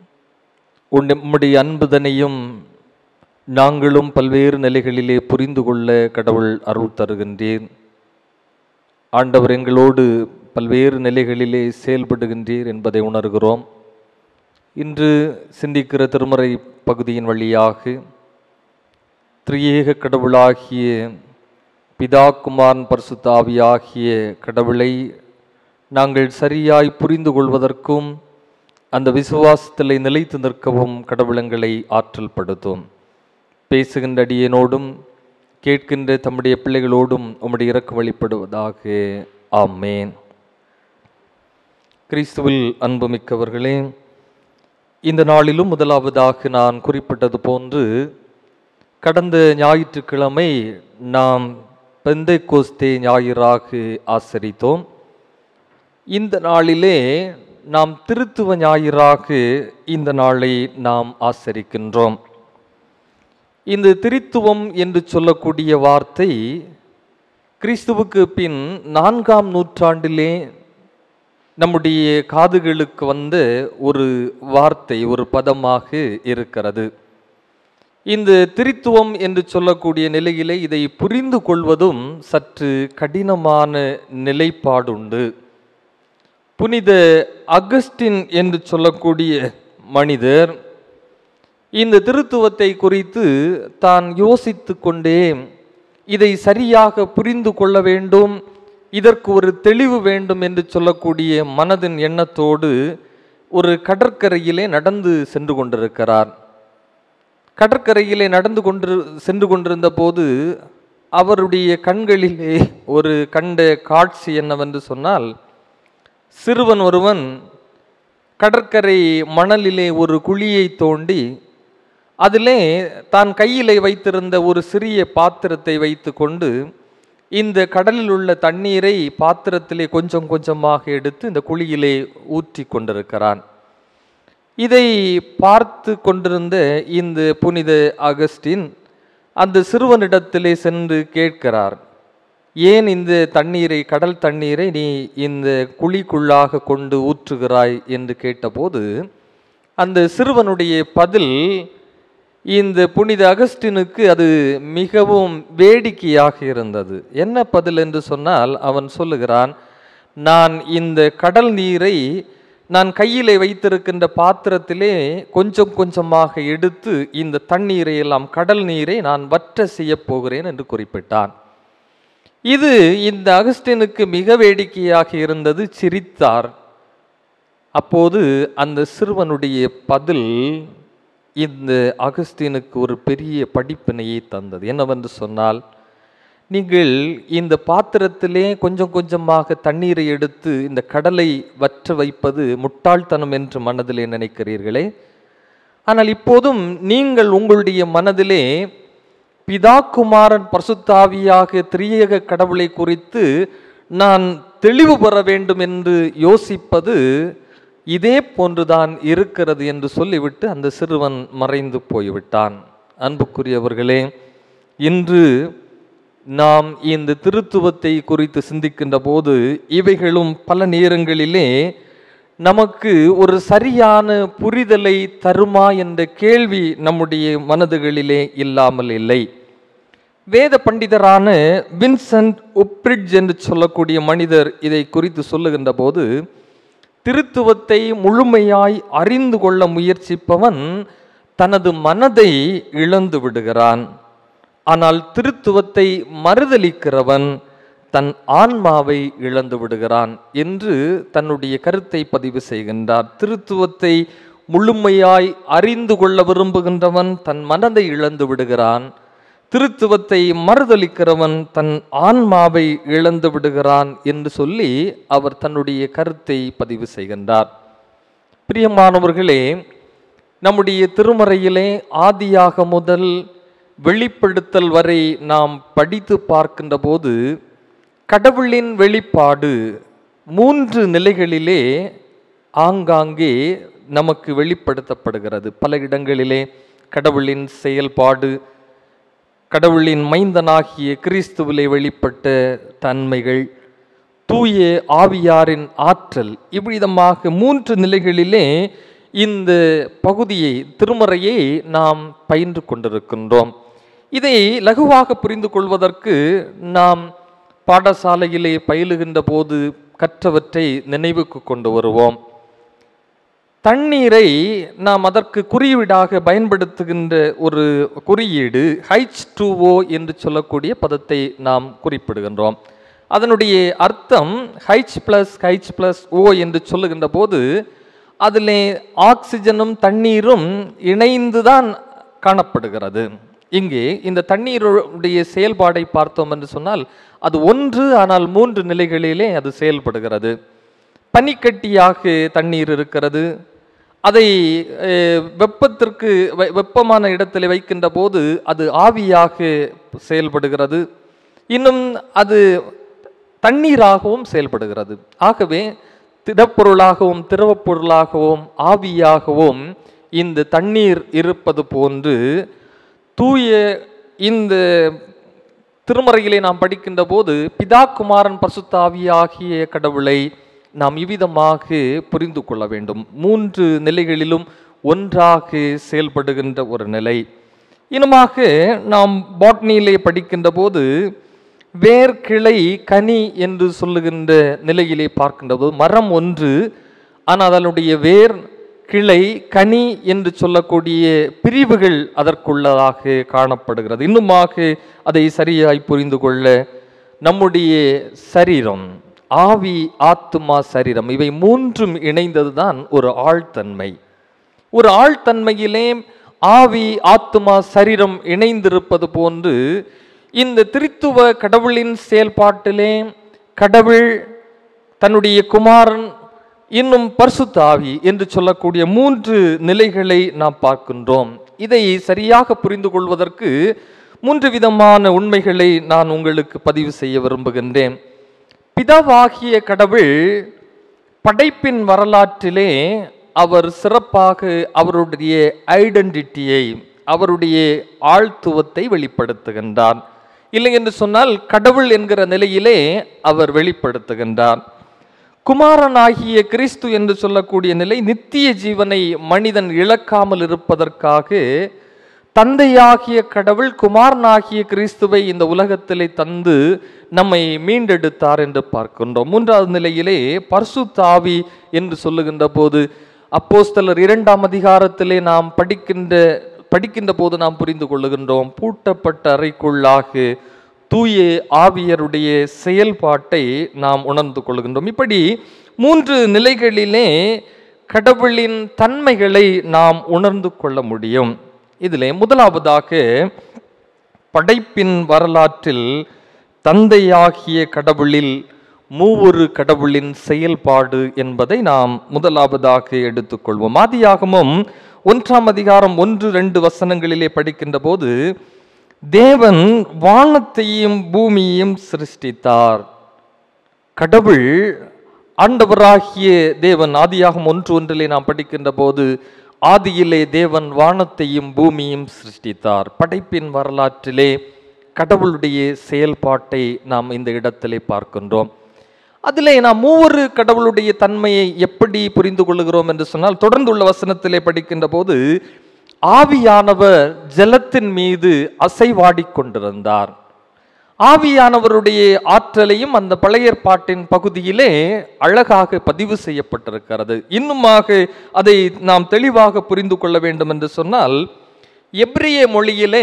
உன்- உம்முடைய அன்புதனையும் நாங்களும் பல்வேறு நிலைகளிலே புரிந்து கொள்ள கடவுள் அருள் தருகின்றேன் ஆண்டவர் எங்களோடு பல்வேறு நிலைகளிலே செயல்படுகின்றீர் என்பதை உணர்கிறோம் இன்று சிந்திக்கிற திருமறை பகுதியின் வழியாக திரியேக கடவுளாகிய பிதா குமாரன் பரிசுத்தாவியாகிய கடவுளை நாங்கள் சரியாய் புரிந்து கொள்வதற்கும் அந்த விசுவாசத்திலே நிலைத்து நிற்கவும் கடவுளங்களை ஆற்றல் படுத்தும் பேசுகின்ற அடியனோடும் கேட்கின்ற தம்முடைய பிள்ளைகளோடும் உம்முடைய இறக்கு வழிபடுவதாக ஆமேன் கிறிஸ்துவில் அன்புமிக்கவர்களே இந்த நாளிலும் முதலாவதாக நான் குறிப்பிட்டது போன்று கடந்த ஞாயிற்றுக்கிழமை நாம் பெந்தை கோஸ்தே ஞாயிறாக ஆசரித்தோம் இந்த நாளிலே நாம் திருத்துவ ஞாயிறாக இந்த நாளை நாம் ஆசரிக்கின்றோம் இந்த திருத்துவம் என்று சொல்லக்கூடிய வார்த்தை கிறிஸ்துவுக்கு பின் நான்காம் நூற்றாண்டிலே நம்முடைய காதுகளுக்கு வந்த ஒரு வார்த்தை ஒரு பதமாக இருக்கிறது இந்த திரித்துவம் என்று சொல்லக்கூடிய நிலையிலே இதை புரிந்து கொள்வதும் சற்று கடினமான நிலைப்பாடுண்டு புனித அகஸ்டின் என்று சொல்லக்கூடிய மனிதர் இந்த திருத்துவத்தை குறித்து தான் யோசித்து கொண்டே இதை சரியாக புரிந்து கொள்ள வேண்டும் இதற்கு ஒரு தெளிவு வேண்டும் என்று சொல்லக்கூடிய மனதின் எண்ணத்தோடு ஒரு கடற்கரையிலே நடந்து சென்று கொண்டிருக்கிறார் கடற்கரையிலே நடந்து கொண்டு சென்று கொண்டிருந்த போது அவருடைய கண்களிலே ஒரு கண்ட காட்சி என்னவென்று சொன்னால் சிறுவன் ஒருவன் கடற்கரை மணலிலே ஒரு குழியை தோண்டி அதிலே தான் கையிலே வைத்திருந்த ஒரு சிறிய பாத்திரத்தை வைத்துக்கொண்டு இந்த கடலில் உள்ள தண்ணீரை பாத்திரத்திலே கொஞ்சம் கொஞ்சமாக எடுத்து இந்த குழியிலே ஊற்றி கொண்டிருக்கிறான் இதை பார்த்து கொண்டிருந்த இந்த புனித அகஸ்டின் அந்த சிறுவனிடத்திலே சென்று கேட்கிறார் ஏன் இந்த தண்ணீரை கடல் தண்ணீரை நீ இந்த குழிக்குள்ளாக கொண்டு ஊற்றுகிறாய் என்று கேட்டபோது அந்த சிறுவனுடைய பதில் இந்த புனித அகஸ்டினுக்கு அது மிகவும் வேடிக்கையாக இருந்தது என்ன பதில் என்று சொன்னால் அவன் சொல்லுகிறான் நான் இந்த கடல் நீரை நான் கையிலே வைத்திருக்கின்ற பாத்திரத்திலே கொஞ்சம் கொஞ்சமாக எடுத்து இந்த தண்ணீரை எல்லாம் கடல் நீரை நான் வற்ற செய்யப் போகிறேன் என்று குறிப்பிட்டான் இது இந்த அகஸ்டினுக்கு மிக வேடிக்கையாக இருந்தது சிரித்தார் அப்போது அந்த சிறுவனுடைய பதில் இந்த அகஸ்தீனுக்கு ஒரு பெரிய படிப்பினையை தந்தது என்னவென்று சொன்னால் நீங்கள் இந்த பாத்திரத்திலே கொஞ்சம் கொஞ்சமாக தண்ணீரை எடுத்து இந்த கடலை வற்ற வைப்பது முட்டாள்தனம் என்று மனதிலே நினைக்கிறீர்களே ஆனால் இப்போதும் நீங்கள் உங்களுடைய மனதிலே பிதா குமாரன் பரிசுத்தாவியாக திரியேக கடவுளை குறித்து நான் தெளிவு பெற வேண்டும் என்று யோசிப்பது இதே போன்றுதான் இருக்கிறது என்று சொல்லிவிட்டு அந்த சிறுவன் மறைந்து போய்விட்டான் அன்புக்குரியவர்களே இன்று நாம் இந்த திருத்துவத்தை குறித்து சிந்திக்கின்ற போது இவைகளும் பல நேரங்களிலே நமக்கு ஒரு சரியான புரிதலை தருமா என்ற கேள்வி நம்முடைய மனதுகளிலே இல்லாமல் இல்லை வேத பண்டிதரான வின்சென்ட் உப்ரிட்ஜ் என்று சொல்லக்கூடிய மனிதர் இதை குறித்து சொல்லுகின்ற போது திருத்துவத்தை முழுமையாய் அறிந்து கொள்ள முயற்சிப்பவன் தனது மனதை இழந்து விடுகிறான் ஆனால் திருத்துவத்தை மறுதலிக்கிறவன் தன் ஆன்மாவை இழந்து விடுகிறான் என்று தன்னுடைய கருத்தை பதிவு செய்கின்றார் திருத்துவத்தை முழுமையாய் அறிந்து கொள்ள விரும்புகின்றவன் தன் மனதை இழந்து விடுகிறான் திருத்துவத்தை மறுதலிக்கிறவன் தன் ஆன்மாவை இழந்து விடுகிறான் என்று சொல்லி அவர் தன்னுடைய கருத்தை பதிவு செய்கின்றார் பிரியமானவர்களே நம்முடைய திருமறையிலே ஆதியாக முதல் வெளிப்படுத்தல் வரை நாம் படித்து பார்க்கின்ற போது கடவுளின் வெளிப்பாடு மூன்று நிலைகளிலே ஆங்காங்கே நமக்கு வெளிப்படுத்தப்படுகிறது பல இடங்களிலே கடவுளின் செயல்பாடு கடவுளின் மைந்தனாகிய கிறிஸ்துவிலே வெளிப்பட்ட தன்மைகள் தூய ஆவியாரின் ஆற்றல் இவ்விதமாக மூன்று நிலைகளிலே இந்த பகுதியை திருமறையை நாம் பயின்று கொண்டிருக்கின்றோம் இதை லகுவாக புரிந்து கொள்வதற்கு நாம் பாடசாலையிலே பயிலுகின்ற போது கற்றவற்றை நினைவுக்கு கொண்டு வருவோம் தண்ணீரை நாம் அதற்கு குறியீடாக பயன்படுத்துகின்ற ஒரு குறியீடு ஹைச் டூஓ என்று சொல்லக்கூடிய பதத்தை நாம் குறிப்பிடுகின்றோம் அதனுடைய அர்த்தம் H plus H plus O என்று சொல்லுகின்ற போது அதிலே ஆக்சிஜனும் தண்ணீரும் இணைந்துதான் காணப்படுகிறது இங்கே இந்த தண்ணீருடைய செயல்பாடை பார்த்தோம் என்று சொன்னால் அது ஒன்று ஆனால் மூன்று நிலைகளிலே அது செயல்படுகிறது பனிக்கட்டியாக தண்ணீர் இருக்கிறது அதை அஹ், வெப்பத்திற்கு வெ- வெப்பமான இடத்தில் வைக்கின்ற போது அது ஆவியாக செயல்படுகிறது இன்னும் அது தண்ணீராகவும் செயல்படுகிறது ஆகவே திடப்பொருளாகவும் திரவப் பொருளாகவும் ஆவியாகவும் இந்த தண்ணீர் இருப்பது போன்று தூய இந்த திருமறையிலே நாம் படிக்கின்ற போது பிதா குமாரன் பரிசுத்த ஆவியாகிய கடவுளை நாம் இவ்விதமாக புரிந்து கொள்ள வேண்டும் மூன்று நிலைகளிலும் ஒன்றாக செயல்படுகின்ற ஒரு நிலை இனமாக நாம் பாட்னியிலே படிக்கின்ற போது வேர் கிளை கனி என்று சொல்லுகின்ற நிலையிலே பார்க்கின்ற போது மரம் ஒன்று ஆனால் அதனுடைய வேர் கிளை கனி என்று சொல்லக்கூடிய பிரிவுகள் அதற்குள்ளதாக காணப்படுகிறது இன்னுமாக அதை சரியாய் புரிந்து கொள்ள நம்முடைய சரீரம் ஆவி ஆத்துமா சரீரம் இவை மூன்றும் இணைந்ததுதான் ஒரு ஆழ்தன்மை ஒரு ஆழ்தன்மையிலே ஆவி ஆத்துமா சரீரம் இணைந்திருப்பது போன்று இந்த திருத்துவ கடவுளின் செயல்பாட்டிலே கடவுள் தன்னுடைய குமாரன் இன்னும் பரிசுத்த ஆவி என்று சொல்லக்கூடிய மூன்று நிலைகளை நாம் பார்க்கின்றோம் இதை சரியாக புரிந்து கொள்வதற்கு மூன்று விதமான உண்மைகளை நான் உங்களுக்கு பதிவு செய்ய விரும்புகின்றேன் பிதாவாகிய கடவுள் படைப்பின் வரலாற்றிலே அவர் சிறப்பாக அவருடைய ஐடென்டிட்டியை அவருடைய ஆழ்த்துவத்தை வெளிப்படுத்துகின்றார் இல்லை என்று சொன்னால் கடவுள் என்கிற நிலையிலே அவர் வெளிப்படுத்துகின்றார் குமாரனாகிய கிறிஸ்து என்று சொல்லக்கூடிய நிலை நித்திய ஜீவனை மனிதன் இழக்காமல் இருப்பதற்காக தந்தையாகிய கடவுள் குமாரனாகிய கிறிஸ்துவை இந்த உலகத்திலே தந்து நம்மை மீண்டெடுத்தார் என்று பார்க்கின்றோம் மூன்றாவது நிலையிலே பரிசுத்த ஆவி என்று சொல்லுகின்ற போது அப்போஸ்தலர் இரண்டாம் அதிகாரத்திலே நாம் படிக்கின்ற படிக்கின்ற போது நாம் புரிந்து கொள்ளுகின்றோம் பூட்டப்பட்ட அறைக்குள்ளாக தூய ஆவியருடைய செயல்பாட்டை நாம் உணர்ந்து கொள்கின்றோம் இப்படி மூன்று நிலைகளிலே கடவுளின் தன்மைகளை நாம் உணர்ந்து கொள்ள முடியும் இதிலே முதலாவதாக படைப்பின் வரலாற்றில் தந்தையாகிய கடவுளில் மூவொரு கடவுளின் செயல்பாடு என்பதை நாம் முதலாவதாக எடுத்துக்கொள்வோம் ஆதியாகமும் ஒன்றாம் அதிகாரம் ஒன்று ரெண்டு வசனங்களிலே படிக்கின்ற போது தேவன் வானத்தையும் பூமியையும் சிருஷ்டித்தார் கடவுள் ஆண்டவராகிய தேவன் ஆதியாகம் ஒன்று ஒன்றிலே நாம் படிக்கின்ற போது ஆதியிலே தேவன் வானத்தையும் பூமியும் சிருஷ்டித்தார் படைப்பின் வரலாற்றிலே கடவுளுடைய செயல்பாட்டை நாம் இந்த இடத்திலே பார்க்கின்றோம் அதிலே நாம் மூவரு கடவுளுடைய தன்மையை எப்படி புரிந்து கொள்ளுகிறோம் என்று சொன்னால் தொடர்ந்துள்ள வசனத்திலே படிக்கின்ற போது ஆவியானவர் ஜலத்தின் மீது அசைவாடிக் கொண்டிருந்தார் ஆவியானவருடைய ஆற்றலையும் அந்த பழைய ஏற்பாட்டின் பகுதியிலே அழகாக பதிவு செய்யப்பட்டிருக்கிறது இன்னுமாக அதை நாம் தெளிவாக புரிந்து கொள்ள வேண்டும் என்று சொன்னால் எப்ரிய மொழியிலே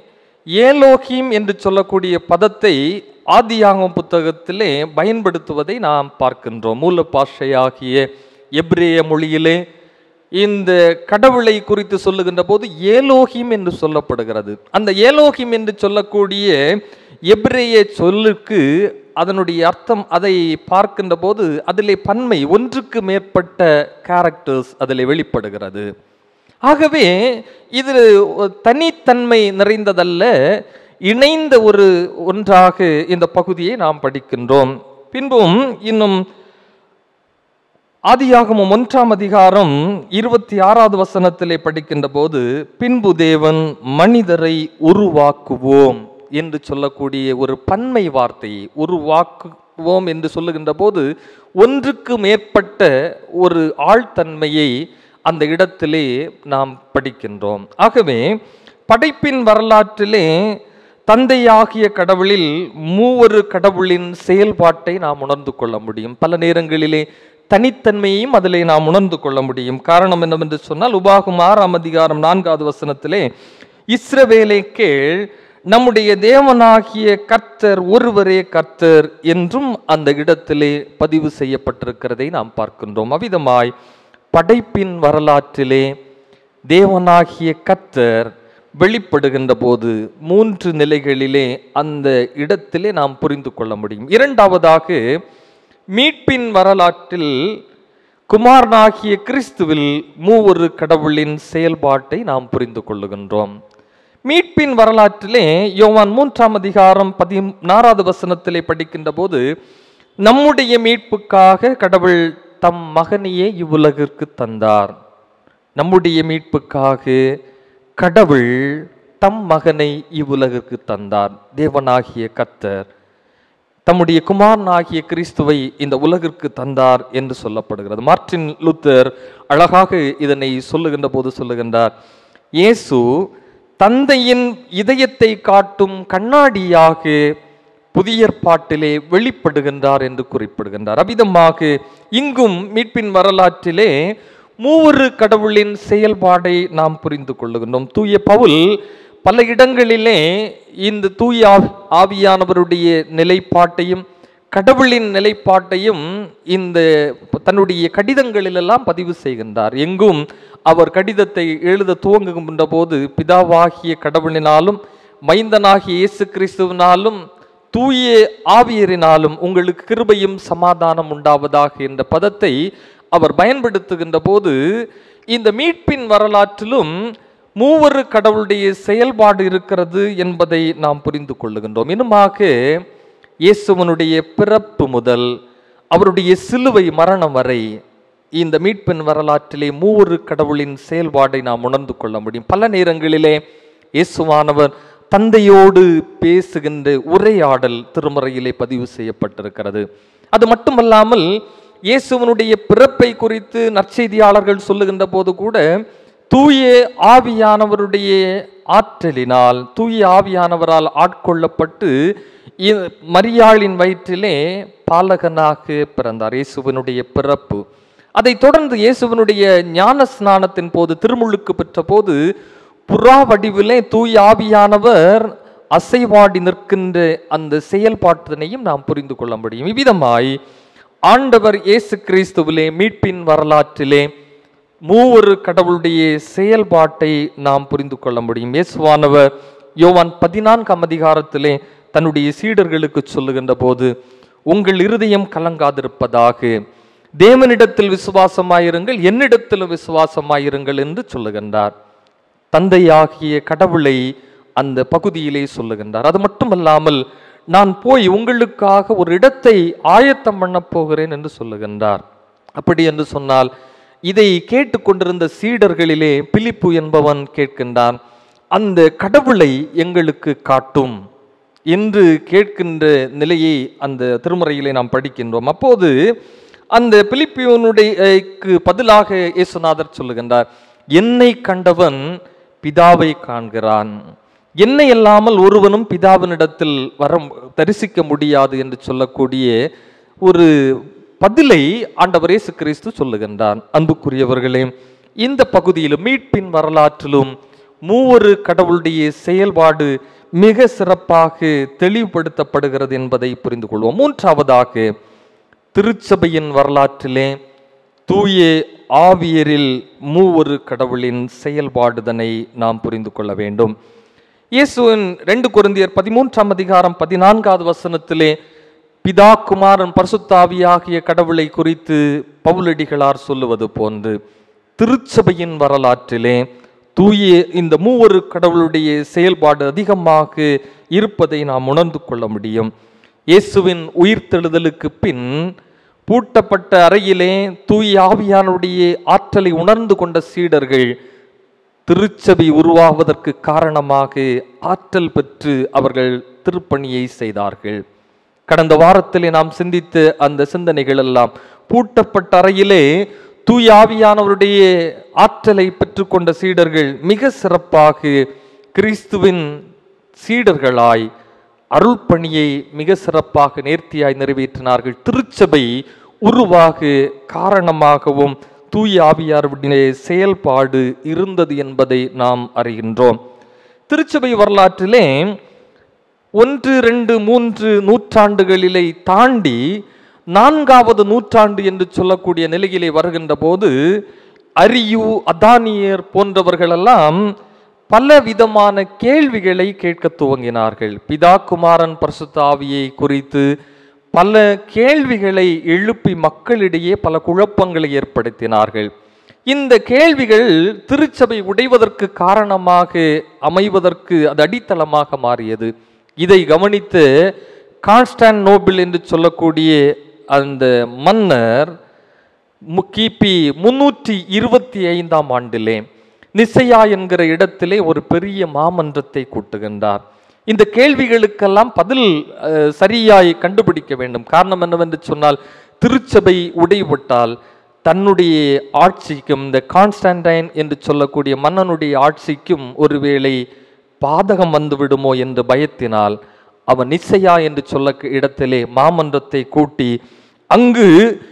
ஏலோஹீம் என்று சொல்லக்கூடிய பதத்தை ஆதியாகம புத்தகத்திலே பயன்படுத்துவதை நாம் பார்க்கின்றோம் மூல பாஷையாகிய எப்ரேய மொழியிலே இந்த கடவுளை குறித்து சொல்லுகின்ற போது ஏலோகிம் என்று சொல்லப்படுகிறது அந்த ஏலோகிம் என்று சொல்லக்கூடிய எப்ரேய சொல்லுக்கு அதனுடைய அர்த்தம் அதை பார்க்கின்ற போது அதிலே பன்மை ஒன்றுக்கு மேற்பட்ட கேரக்டர்ஸ் அதில் வெளிப்படுகிறது ஆகவே இது தனித்தன்மை நிறைந்ததல்ல இணைந்த ஒரு ஒன்றாக இந்த பகுதியை நாம் படிக்கின்றோம் பின்பும் இன்னும் ஆதியாகமம் ஒன்றாம் அதிகாரம் இருபத்தி ஆறாவது வசனத்திலே படிக்கின்ற போது பின்பு தேவன் மனிதரை உருவாக்குவோம் என்று சொல்லக்கூடிய ஒரு பன்மை வார்த்தையை உருவாக்குவோம் என்று சொல்லுகின்ற போது ஒன்றுக்கு மேற்பட்ட ஒரு ஆழ்த்தன்மையை அந்த இடத்திலே நாம் படிக்கின்றோம் ஆகவே படைப்பின் வரலாற்றிலே தந்தையாகிய கடவுளில் மூவரு கடவுளின் செயல்பாட்டை நாம் உணர்ந்து கொள்ள முடியும் பல நேரங்களிலே தனித்தன்மையையும் அதிலே நாம் உணர்ந்து கொள்ள முடியும் காரணம் என்னவென்று சொன்னால் உபாகும் ஆறாம் அதிகாரம் நான்காவது வசனத்திலே இஸ்ரவேலை கேள் நம்முடைய தேவனாகிய கர்த்தர் ஒருவரே கர்த்தர் என்றும் அந்த இடத்திலே பதிவு செய்யப்பட்டிருக்கிறதை நாம் பார்க்கின்றோம் அவ்விதமாய் படைப்பின் வரலாற்றிலே தேவனாகிய கர்த்தர் வெளிப்படுகின்ற போது மூன்று நிலைகளிலே அந்த இடத்திலே நாம் புரிந்து கொள்ள முடியும் இரண்டாவதாக மீட்பின் வரலாற்றில் குமாரனாகிய கிறிஸ்துவில் மூவொரு கடவுளின் செயல்பாட்டை நாம் புரிந்து கொள்ளுகின்றோம் மீட்பின் வரலாற்றிலே யோவான் மூன்றாம் அதிகாரம் பதினாறாவது வசனத்திலே படிக்கின்ற போது நம்முடைய மீட்புக்காக கடவுள் தம் மகனையே இவ்வுலகிற்கு தந்தார் நம்முடைய மீட்புக்காக கடவுள் தம் மகனை இவ்வுலகிற்கு தந்தார் தேவனாகிய கர்த்தர் தம்முடைய குமாரனாகிய கிறிஸ்துவை இந்த உலகிற்கு தந்தார் என்று சொல்லப்படுகிறது மார்ட்டின் லூத்தர் அழகாக இதனை சொல்லுகின்ற போது சொல்லுகின்றார் இயேசு தந்தையின் இதயத்தை காட்டும் கண்ணாடியாக புதிய ஏற்பாட்டிலே வெளிப்படுகின்றார் என்று குறிப்பிடுகின்றார் அவ்விதமாக இங்கும் மீட்பின் வரலாற்றிலே மூவரு கடவுளின் செயல்பாடை நாம் புரிந்து கொள்ளுகின்றோம் தூய பவுல் பல இடங்களிலே இந்த தூய ஆவி- ஆவியானவருடைய நிலைப்பாட்டையும் கடவுளின் நிலைப்பாட்டையும் இந்த தன்னுடைய கடிதங்களிலெல்லாம் பதிவு செய்கின்றார் எங்கும் அவர் கடிதத்தை எழுத துவங்குகின்ற போது பிதாவாகிய கடவுளினாலும் மைந்தனாகிய இயேசு கிறிஸ்துவினாலும் தூய ஆவியரினாலும் உங்களுக்கு கிருபையும் சமாதானம் உண்டாவதாக என்ற பதத்தை அவர் பயன்படுத்துகின்ற போது இந்த மீட்பின் வரலாற்றிலும் மூவரு கடவுளுடைய செயல்பாடு இருக்கிறது என்பதை நாம் புரிந்து கொள்ளுகின்றோம் இன்னுமாக இயேசுவனுடைய பிறப்பு முதல் அவருடைய சிலுவை மரணம் வரை இந்த மீட்பின் வரலாற்றிலே மூவரு கடவுளின் செயல்பாடை நாம் உணர்ந்து கொள்ள முடியும் பல நேரங்களிலே இயேசுவானவர் தந்தையோடு பேசுகின்ற உரையாடல் திருமறையிலே பதிவு செய்யப்பட்டிருக்கிறது அது மட்டுமல்லாமல் இயேசுவனுடைய பிறப்பை குறித்து நற்செய்தியாளர்கள் சொல்லுகின்ற போது கூட தூய ஆவியானவருடைய ஆற்றலினால் தூய ஆவியானவரால் ஆட்கொள்ளப்பட்டு இ- மரியாளின் வயிற்றிலே பாலகனாக பிறந்தார் இயேசுவினுடைய பிறப்பு அதைத் தொடர்ந்து இயேசுவினுடைய ஞான ஸ்நானத்தின் போது திருமுழுக்கு பெற்ற போது புறா வடிவிலே தூய ஆவியானவர் அசைவாடி நிற்கின்ற அந்த செயல்பாட்டினையும் நாம் புரிந்து கொள்ள முடியும் இவ்விதமாய் ஆண்டவர் இயேசு கிறிஸ்துவிலே மீட்பின் வரலாற்றிலே மூவொரு கடவுளுடைய செயல்பாட்டை நாம் புரிந்து கொள்ள முடியும் இயேசுவானவர் யோவான் பதினான்காம் அதிகாரத்திலே தன்னுடைய சீடர்களுக்கு சொல்லுகின்ற போது உங்கள் இருதயம் கலங்காதிருப்பதாக தேவனிடத்தில் விசுவாசமாயிருங்கள் என்னிடத்திலும் விசுவாசமாயிருங்கள் என்று சொல்லுகின்றார் தந்தையாகிய கடவுளை அந்த பகுதியிலே சொல்லுகின்றார் அது மட்டுமல்லாமல் நான் போய் உங்களுக்காக ஒரு இடத்தை ஆயத்தம் பண்ணப் போகிறேன் என்று சொல்லுகின்றார் அப்படி என்று சொன்னால் இதை கேட்டுக்கொண்டிருந்த சீடர்களிலே பிலிப்பு என்பவன் கேட்கின்றான் அந்த கடவுளை எங்களுக்கு காட்டும் என்று கேட்கின்ற நிலையை அந்த திருமுறையிலே நாம் படிக்கின்றோம் அப்போது அந்த பிலிப்பியனுடைய பதிலாக இயேசுநாதர் சொல்லுகின்றார் என்னை கண்டவன் பிதாவை காண்கிறான் என்னை அல்லாமல் ஒருவனும் பிதாவினிடத்தில் வர தரிசிக்க முடியாது என்று சொல்லக்கூடிய ஒரு பதிலை ஆண்டவர் இயேசு கிறிஸ்து சொல்லுகின்றார் அன்புக்குரியவர்களே இந்த பகுதியிலும் மீட்பின் வரலாற்றிலும் மூவொரு கடவுளுடைய செயல்பாடு மிக சிறப்பாக தெளிவுபடுத்தப்படுகிறது என்பதை புரிந்து கொள்வோம் மூன்றாவதாக திருச்சபையின் வரலாற்றிலே தூய ஆவியரில் மூவொரு கடவுளின் செயல்பாடுதனை நாம் புரிந்து கொள்ள வேண்டும் இயேசுவின் ரெண்டு கொரிந்தியர் பதிமூன்றாம் அதிகாரம் பதினான்காவது வசனத்திலே பிதா குமாரன் பரிசுத்தாவியாகிய கடவுளை குறித்து பவுலடிகளார் சொல்லுவது போன்று திருச்சபையின் வரலாற்றிலே தூய இந்த மூவொரு கடவுளுடைய செயல்பாடு அதிகமாக இருப்பதை நாம் உணர்ந்து கொள்ள முடியும் இயேசுவின் உயிர்த்தெழுதலுக்கு பின் பூட்டப்பட்ட அறையிலே தூய ஆவியானுடைய ஆற்றலை உணர்ந்து கொண்ட சீடர்கள் திருச்சபை உருவாவதற்கு காரணமாக ஆற்றல் பெற்று அவர்கள் திருப்பணியை செய்தார்கள் கடந்த வாரத்திலே நாம் சிந்தித்த அந்த சிந்தனைகள் எல்லாம் பூட்டப்பட்ட அறையிலே தூய ஆவியானவருடைய ஆற்றலை பெற்றுக்கொண்ட சீடர்கள் மிக சிறப்பாக கிறிஸ்துவின் சீடர்களாய் அருள் பணியை மிக சிறப்பாக நேர்த்தியாய் நிறைவேற்றினார்கள் திருச்சபை உருவாக காரணமாகவும் தூய ஆவியாருடைய செயல்பாடு இருந்தது என்பதை நாம் அறிகின்றோம் திருச்சபை வரலாற்றிலே ஒன்று ரெண்டு மூன்று நூற்றாண்டுகளிலே தாண்டி நான்காவது நூற்றாண்டு என்று சொல்லக்கூடிய நிலையிலே வருகின்ற போது அரியு அதானியர் போன்றவர்களெல்லாம் பல விதமான கேள்விகளை கேட்க துவங்கினார்கள் பிதா குமாரன் பரிசுத்தாவியை குறித்து பல கேள்விகளை எழுப்பி மக்களிடையே பல குழப்பங்களை ஏற்படுத்தினார்கள் இந்த கேள்விகள் திருச்சபை உடைவதற்கு காரணமாக அமைவதற்கு அது அடித்தளமாக மாறியது இதை கவனித்து கான்ஸ்டான் நோபிள் என்று சொல்லக்கூடிய அந்த மன்னர் மு- கிபி முன்னூற்றி இருபத்தி ஐந்தாம் ஆண்டிலே நிசையா என்கிற இடத்திலே ஒரு பெரிய மாமன்றத்தை கூட்டுகின்றார் இந்த கேள்விகளுக்கெல்லாம் பதில் அஹ், சரியாய் கண்டுபிடிக்க வேண்டும் காரணம் என்னவென்று சொன்னால் திருச்சபை உடைபட்டால் தன்னுடைய ஆட்சிக்கும் இந்த கான்ஸ்டன்டைன் என்று சொல்லக்கூடிய மன்னனுடைய ஆட்சிக்கும் ஒருவேளை பாதகம் வந்து விடுமோ என்று பயத்தினால் அவன் நிச்சயா என்று சொல்ல இடத்திலே மாமன்றத்தை கூட்டி அங்கு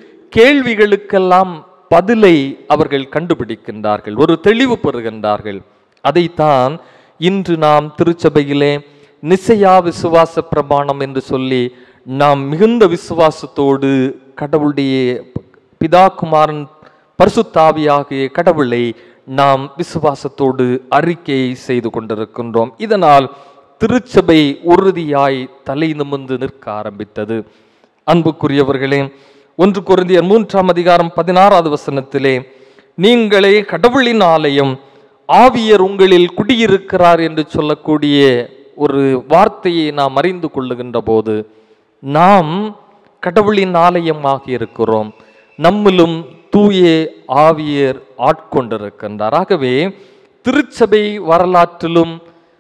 கேள்விகளுக்கெல்லாம் பதிலை அவர்கள் கண்டுபிடிக்கின்றார்கள் ஒரு தெளிவு பெறுகின்றார்கள் அதைத்தான் இன்று நாம் திருச்சபையிலே நிசையா விசுவாச பிரமாணம் என்று சொல்லி நாம் மிகுந்த விசுவாசத்தோடு கடவுளுடைய பிதா குமாரன் பரிசுத்தாவியாகிய கடவுளை நாம் விசுவாசத்தோடு அறிக்கை செய்து கொண்டிருக்கின்றோம் இதனால் திருச்சபை உறுதியாய் தலை நிமிர்ந்து நிற்க ஆரம்பித்தது அன்புக்குரியவர்களே ஒன்று குருந்தியர் மூன்றாம் அதிகாரம் பதினாறாவது வசனத்திலே நீங்களே கடவுளின் ஆலயம் ஆவியர் உங்களில் குடியிருக்கிறார் என்று சொல்லக்கூடிய ஒரு வார்த்தையை நாம் அறிந்து கொள்ளுகின்ற போது நாம் கடவுளின் ஆலயமாக இருக்கிறோம் நம்மிலும் தூய ஆவியர் ஆட்கொண்டிருக்கின்றார் ஆகவே திருச்சபை வரலாற்றிலும்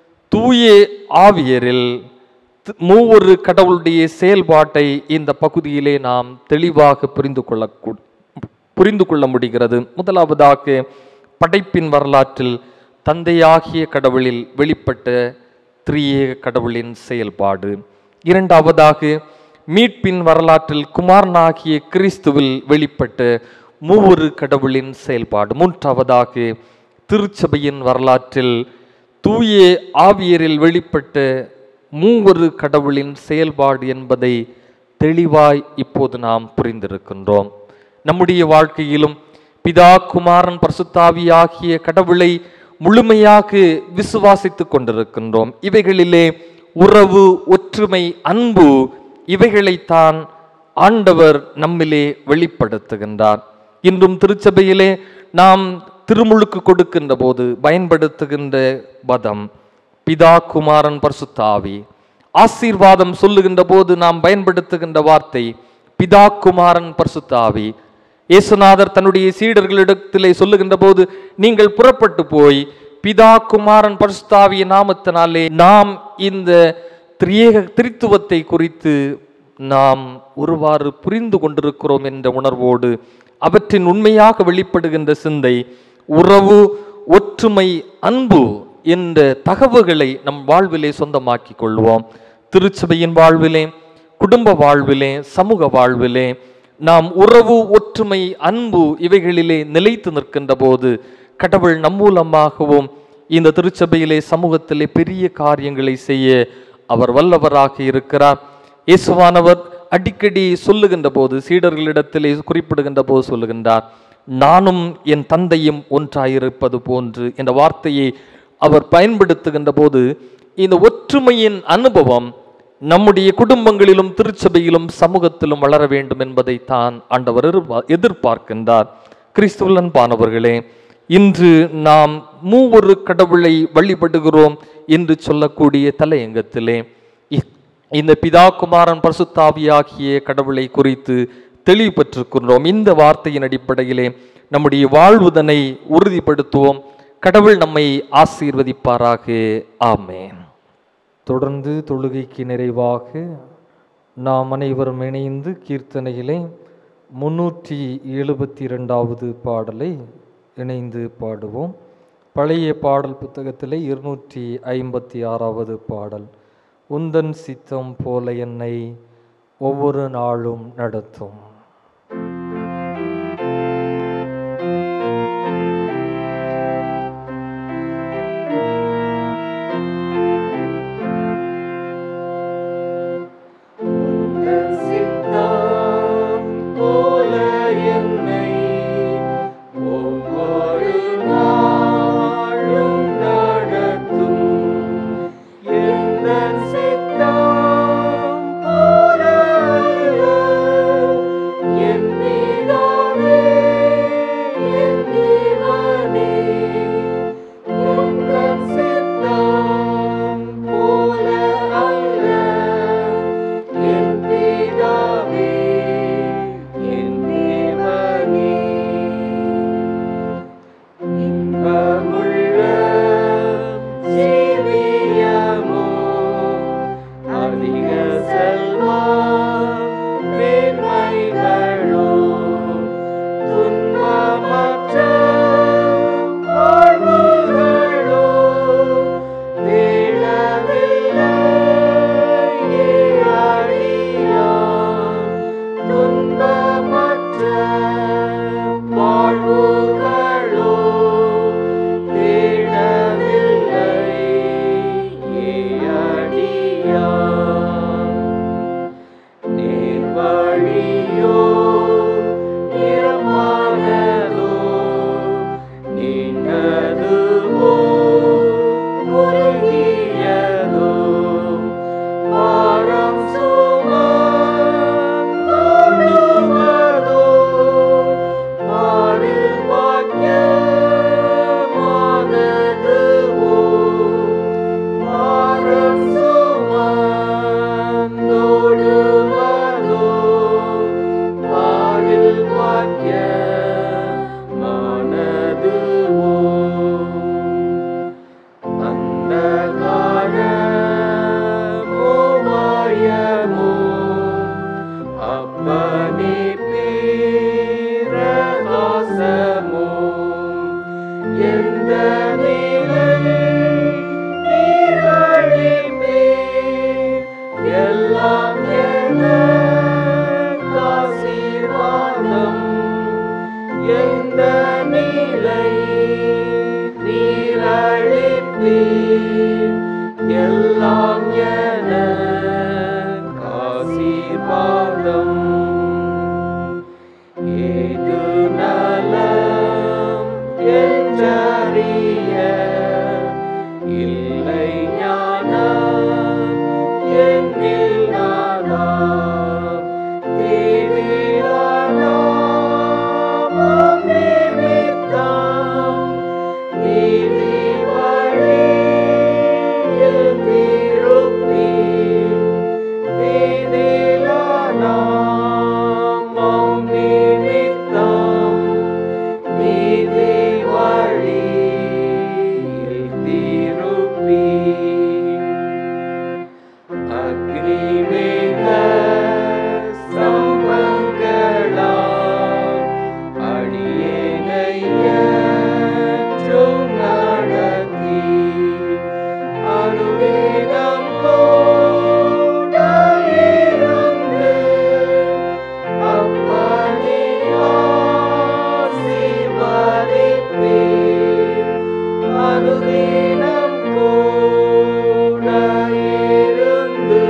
தூய ஆவியரில் தி- மூவொரு கடவுளுடைய செயல்பாட்டை இந்த பகுதியிலே நாம் தெளிவாக புரிந்து கொள்ள புரிந்து கொள்ள முடிகிறது முதலாவதாக படைப்பின் வரலாற்றில் தந்தையாகிய கடவுளில் வெளிப்பட்ட திரியேக கடவுளின் செயல்பாடு இரண்டாவதாக மீட்பின் வரலாற்றில் குமாரனாகிய கிறிஸ்துவில் வெளிப்பட்ட மூவொரு கடவுளின் செயல்பாடு மூன்றாவதாக திருச்சபையின் வரலாற்றில் தூய ஆவியரில் வெளிப்பட்ட மூவொரு கடவுளின் செயல்பாடு என்பதை தெளிவாய் இப்போது நாம் புரிந்திருக்கின்றோம் நம்முடைய வாழ்க்கையிலும் பிதா குமாரன் பரிசுத்தாவி ஆகிய கடவுளை முழுமையாக விசுவாசித்துக் கொண்டிருக்கின்றோம் இவைகளிலே உறவு ஒற்றுமை அன்பு இவைகளைத்தான் ஆண்டவர் நம்மிலே வெளிப்படுத்துகின்றார் இன்றும் திருச்சபையிலே நாம் திருமுழுக்கு கொடுக்கின்ற போது பயன்படுத்துகின்ற பதம் பிதா குமாரன் பரிசுத்தாவி ஆசீர்வாதம் சொல்லுகின்ற போது நாம் பயன்படுத்துகின்ற வார்த்தை பிதா குமாரன் பரிசுத்தாவி இயேசுநாதர் தன்னுடைய சீடர்களிடத்திலே சொல்லுகின்ற போது நீங்கள் புறப்பட்டு போய் பிதா குமாரன் பரிசுத்தாவிய நாமத்தினாலே நாம் இந்த திரியேக திரித்துவத்தை குறித்து நாம் ஒருவாறு புரிந்து கொண்டிருக்கிறோம் என்ற உணர்வோடு அவற்றின் உண்மையாக வெளிப்படுகின்ற சிந்தை உறவு ஒற்றுமை அன்பு என்ற தகவுகளை நம் வாழ்விலே சொந்தமாக்கிக் கொள்வோம் திருச்சபையின் வாழ்விலே குடும்ப வாழ்விலே சமூக வாழ்விலே நாம் உறவு ஒற்றுமை அன்பு இவைகளிலே நிலைத்து நிற்கின்ற போது கடவுள் நம் மூலமாகவும் இந்த திருச்சபையிலே சமூகத்திலே பெரிய காரியங்களை செய்ய அவர் வல்லவராக இருக்கிறார் இயேசுவானவர் அடிக்கடி சொல்லுகின்ற போது சீடர்களிடத்திலே குறிப்பிடுகின்ற போது சொல்லுகின்றார் நானும் என் தந்தையும் ஒன்றாயிருப்பது போன்று என்ற வார்த்தையை அவர் பயன்படுத்துகின்ற போது இந்த ஒற்றுமையின் அனுபவம் நம்முடைய குடும்பங்களிலும் திருச்சபையிலும் சமூகத்திலும் வளர வேண்டும் என்பதை தான் ஆண்டவர் எதிர்பா- எதிர்பார்க்கின்றார் கிறிஸ்துவன் பானவர்களே இன்று நாம் மூவொரு கடவுளை வழிபடுகிறோம் என்று சொல்லக்கூடிய தலையங்கத்திலே இ- இந்த பிதா குமாரன் பரிசுத்தாவியாகிய கடவுளை குறித்து தெளிவு பெற்றிருக்கின்றோம் இந்த வார்த்தையின் அடிப்படையிலே நம்முடைய வாழ்வுதனை உறுதிப்படுத்துவோம் கடவுள் நம்மை ஆசீர்வதிப்பாராக ஆமென் தொடர்ந்து தொழுகைக்கு நிறைவாக நாம் அனைவரும் இணைந்து கீர்த்தனையிலே முன்னூற்றி எழுபத்தி இரண்டாவது பாடலை இணைந்து பாடுவோம் பழைய பாடல் புத்தகத்திலே இருநூற்றி ஐம்பத்தி ஆறாவது பாடல் உந்தன் சித்தம் போல என்னை ஒவ்வொரு நாளும் நடத்தும் உந்தன் சித்தம் போல என்னை ஒவ்வொரு நாளும் நடத்தும் எந்தன் சித்தம் போல அல்ல, எல்லாம் எனக்கு ஆசீர்வாதம் எந்த நிலை நீரழிப்பீர் எல்லாம் எனக்கு ஆசீர்வாதம் ஏது நலம் என்றறிய இல்லை ஞானம் என்னில் நானா தீவிரானாமம் நிமித்தம் நீதி வழியில் திருப்பீர் தீதிலானாமம் நிமித்தம் நீதி வழியில் திருப்பீர் அக்னிமேக ஸ்தம்பங்களால் அடியேனையற்றும் நடத்தி அனுதினம் கூட இருந்து அப்படி ஆசீர்வதிப்பீர். அனுதினம் கூட இருந்து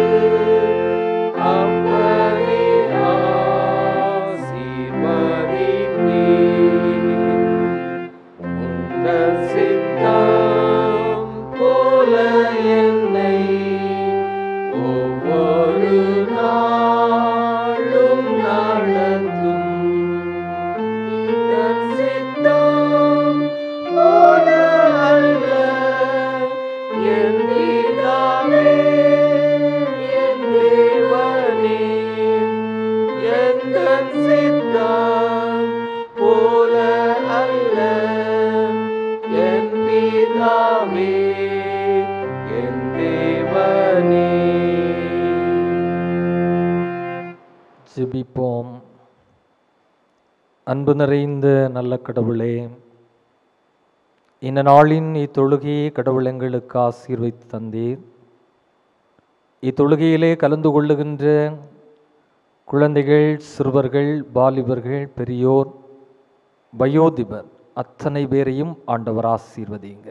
அப்படி ஆசீர்வதிப்பீர். உந்தன் சித்தம் போல என்னை ஒவ்வொரு நாளும் நடத்தும் உந்தன் சித்தம் போல அல்ல என் பிதாவே, என் தேவனே, எந்தன் சித்தம் போல அல்ல என் பிதாவே என் தேவனே ஜெபிப்போம் அன்பு நிறைந்த நல்ல கடவுளே இந்த நாளின் இத்தொழுகையை கடவுள் எங்களுக்கு ஆசீர்வைத்து தந்தீர் இத்தொழுகையிலே கலந்து கொள்ளுகின்ற குழந்தைகள் சிறுவர்கள் வாலிபர்கள் பெரியோர் வயோதிபர் அத்தனை பேரையும் ஆண்டவர் ஆசீர்வதிங்க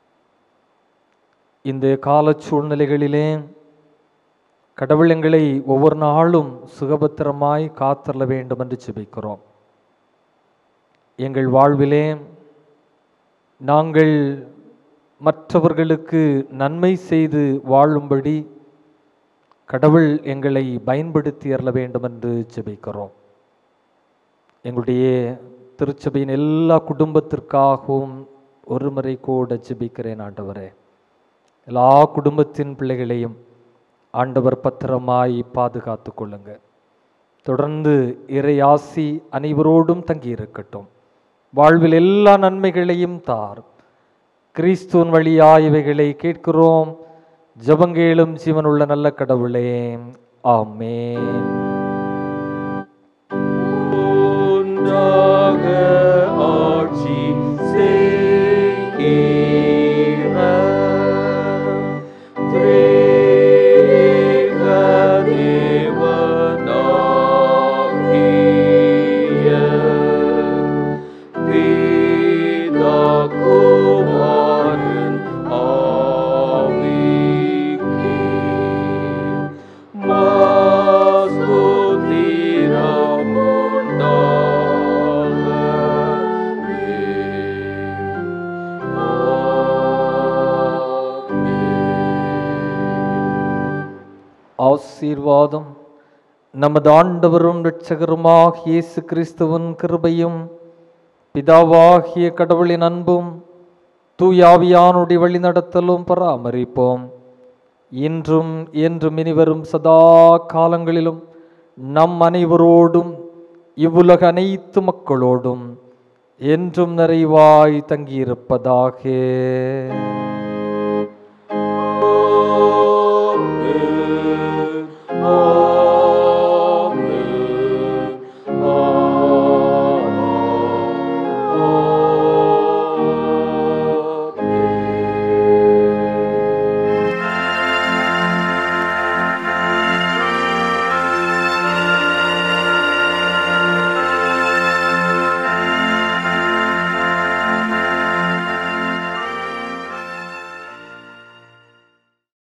இந்த கால சூழ்நிலைகளிலே கடவுள் எங்களை ஒவ்வொரு நாளும் சுகபத்திரமாய் காத்தள்ள வேண்டும் என்று ஜெபிக்கிறோம் எங்கள் வாழ்விலே நாங்கள் மற்றவர்களுக்கு நன்மை செய்து வாழும்படி கடவுள் எங்களை பயன்படுத்தி அருள வேண்டும் என்று ஜெபிக்கிறோம் எங்களுடைய திருச்சபையின் எல்லா குடும்பத்திற்காகவும் ஒரு முறை கூட ஜெபிக்கிறேன் ஆண்டவரே எல்லா குடும்பத்தின் பிள்ளைகளையும் ஆண்டவர் பத்திரமாய் பாதுகாத்து கொள்ளுங்க தொடர்ந்து இறை ஆசி அனைவரோடும் தங்கி இருக்கட்டும் வாழ்வில் எல்லா நன்மைகளையும் தார் கிறிஸ்துவின் வழியாய் இவைகளை கேட்கிறோம் ஜபங்கேளும் ஜீவனுள்ள நல்ல கடவுளே ஆமென் உண்டாக ஆட்சி செய்கிற திரேக தேவனாகிய பிதா குமாரன் ஆவிக்கே ஆசீர்வாதம் நமது ஆண்டவரும் இரட்சகருமாக இயேசு கிறிஸ்துவின் கிருபையும் பிதாவாகிய கடவுளின் அன்பும் தூயாவியானுடைய வழிநடத்தலும் பராமரிப்போம் இன்றும் என்றும் இனிவரும் சதா காலங்களிலும் நம் அனைவரோடும் இவ்வுலக அனைத்து மக்களோடும் என்றும் நிறைவாய் தங்கியிருப்பதாக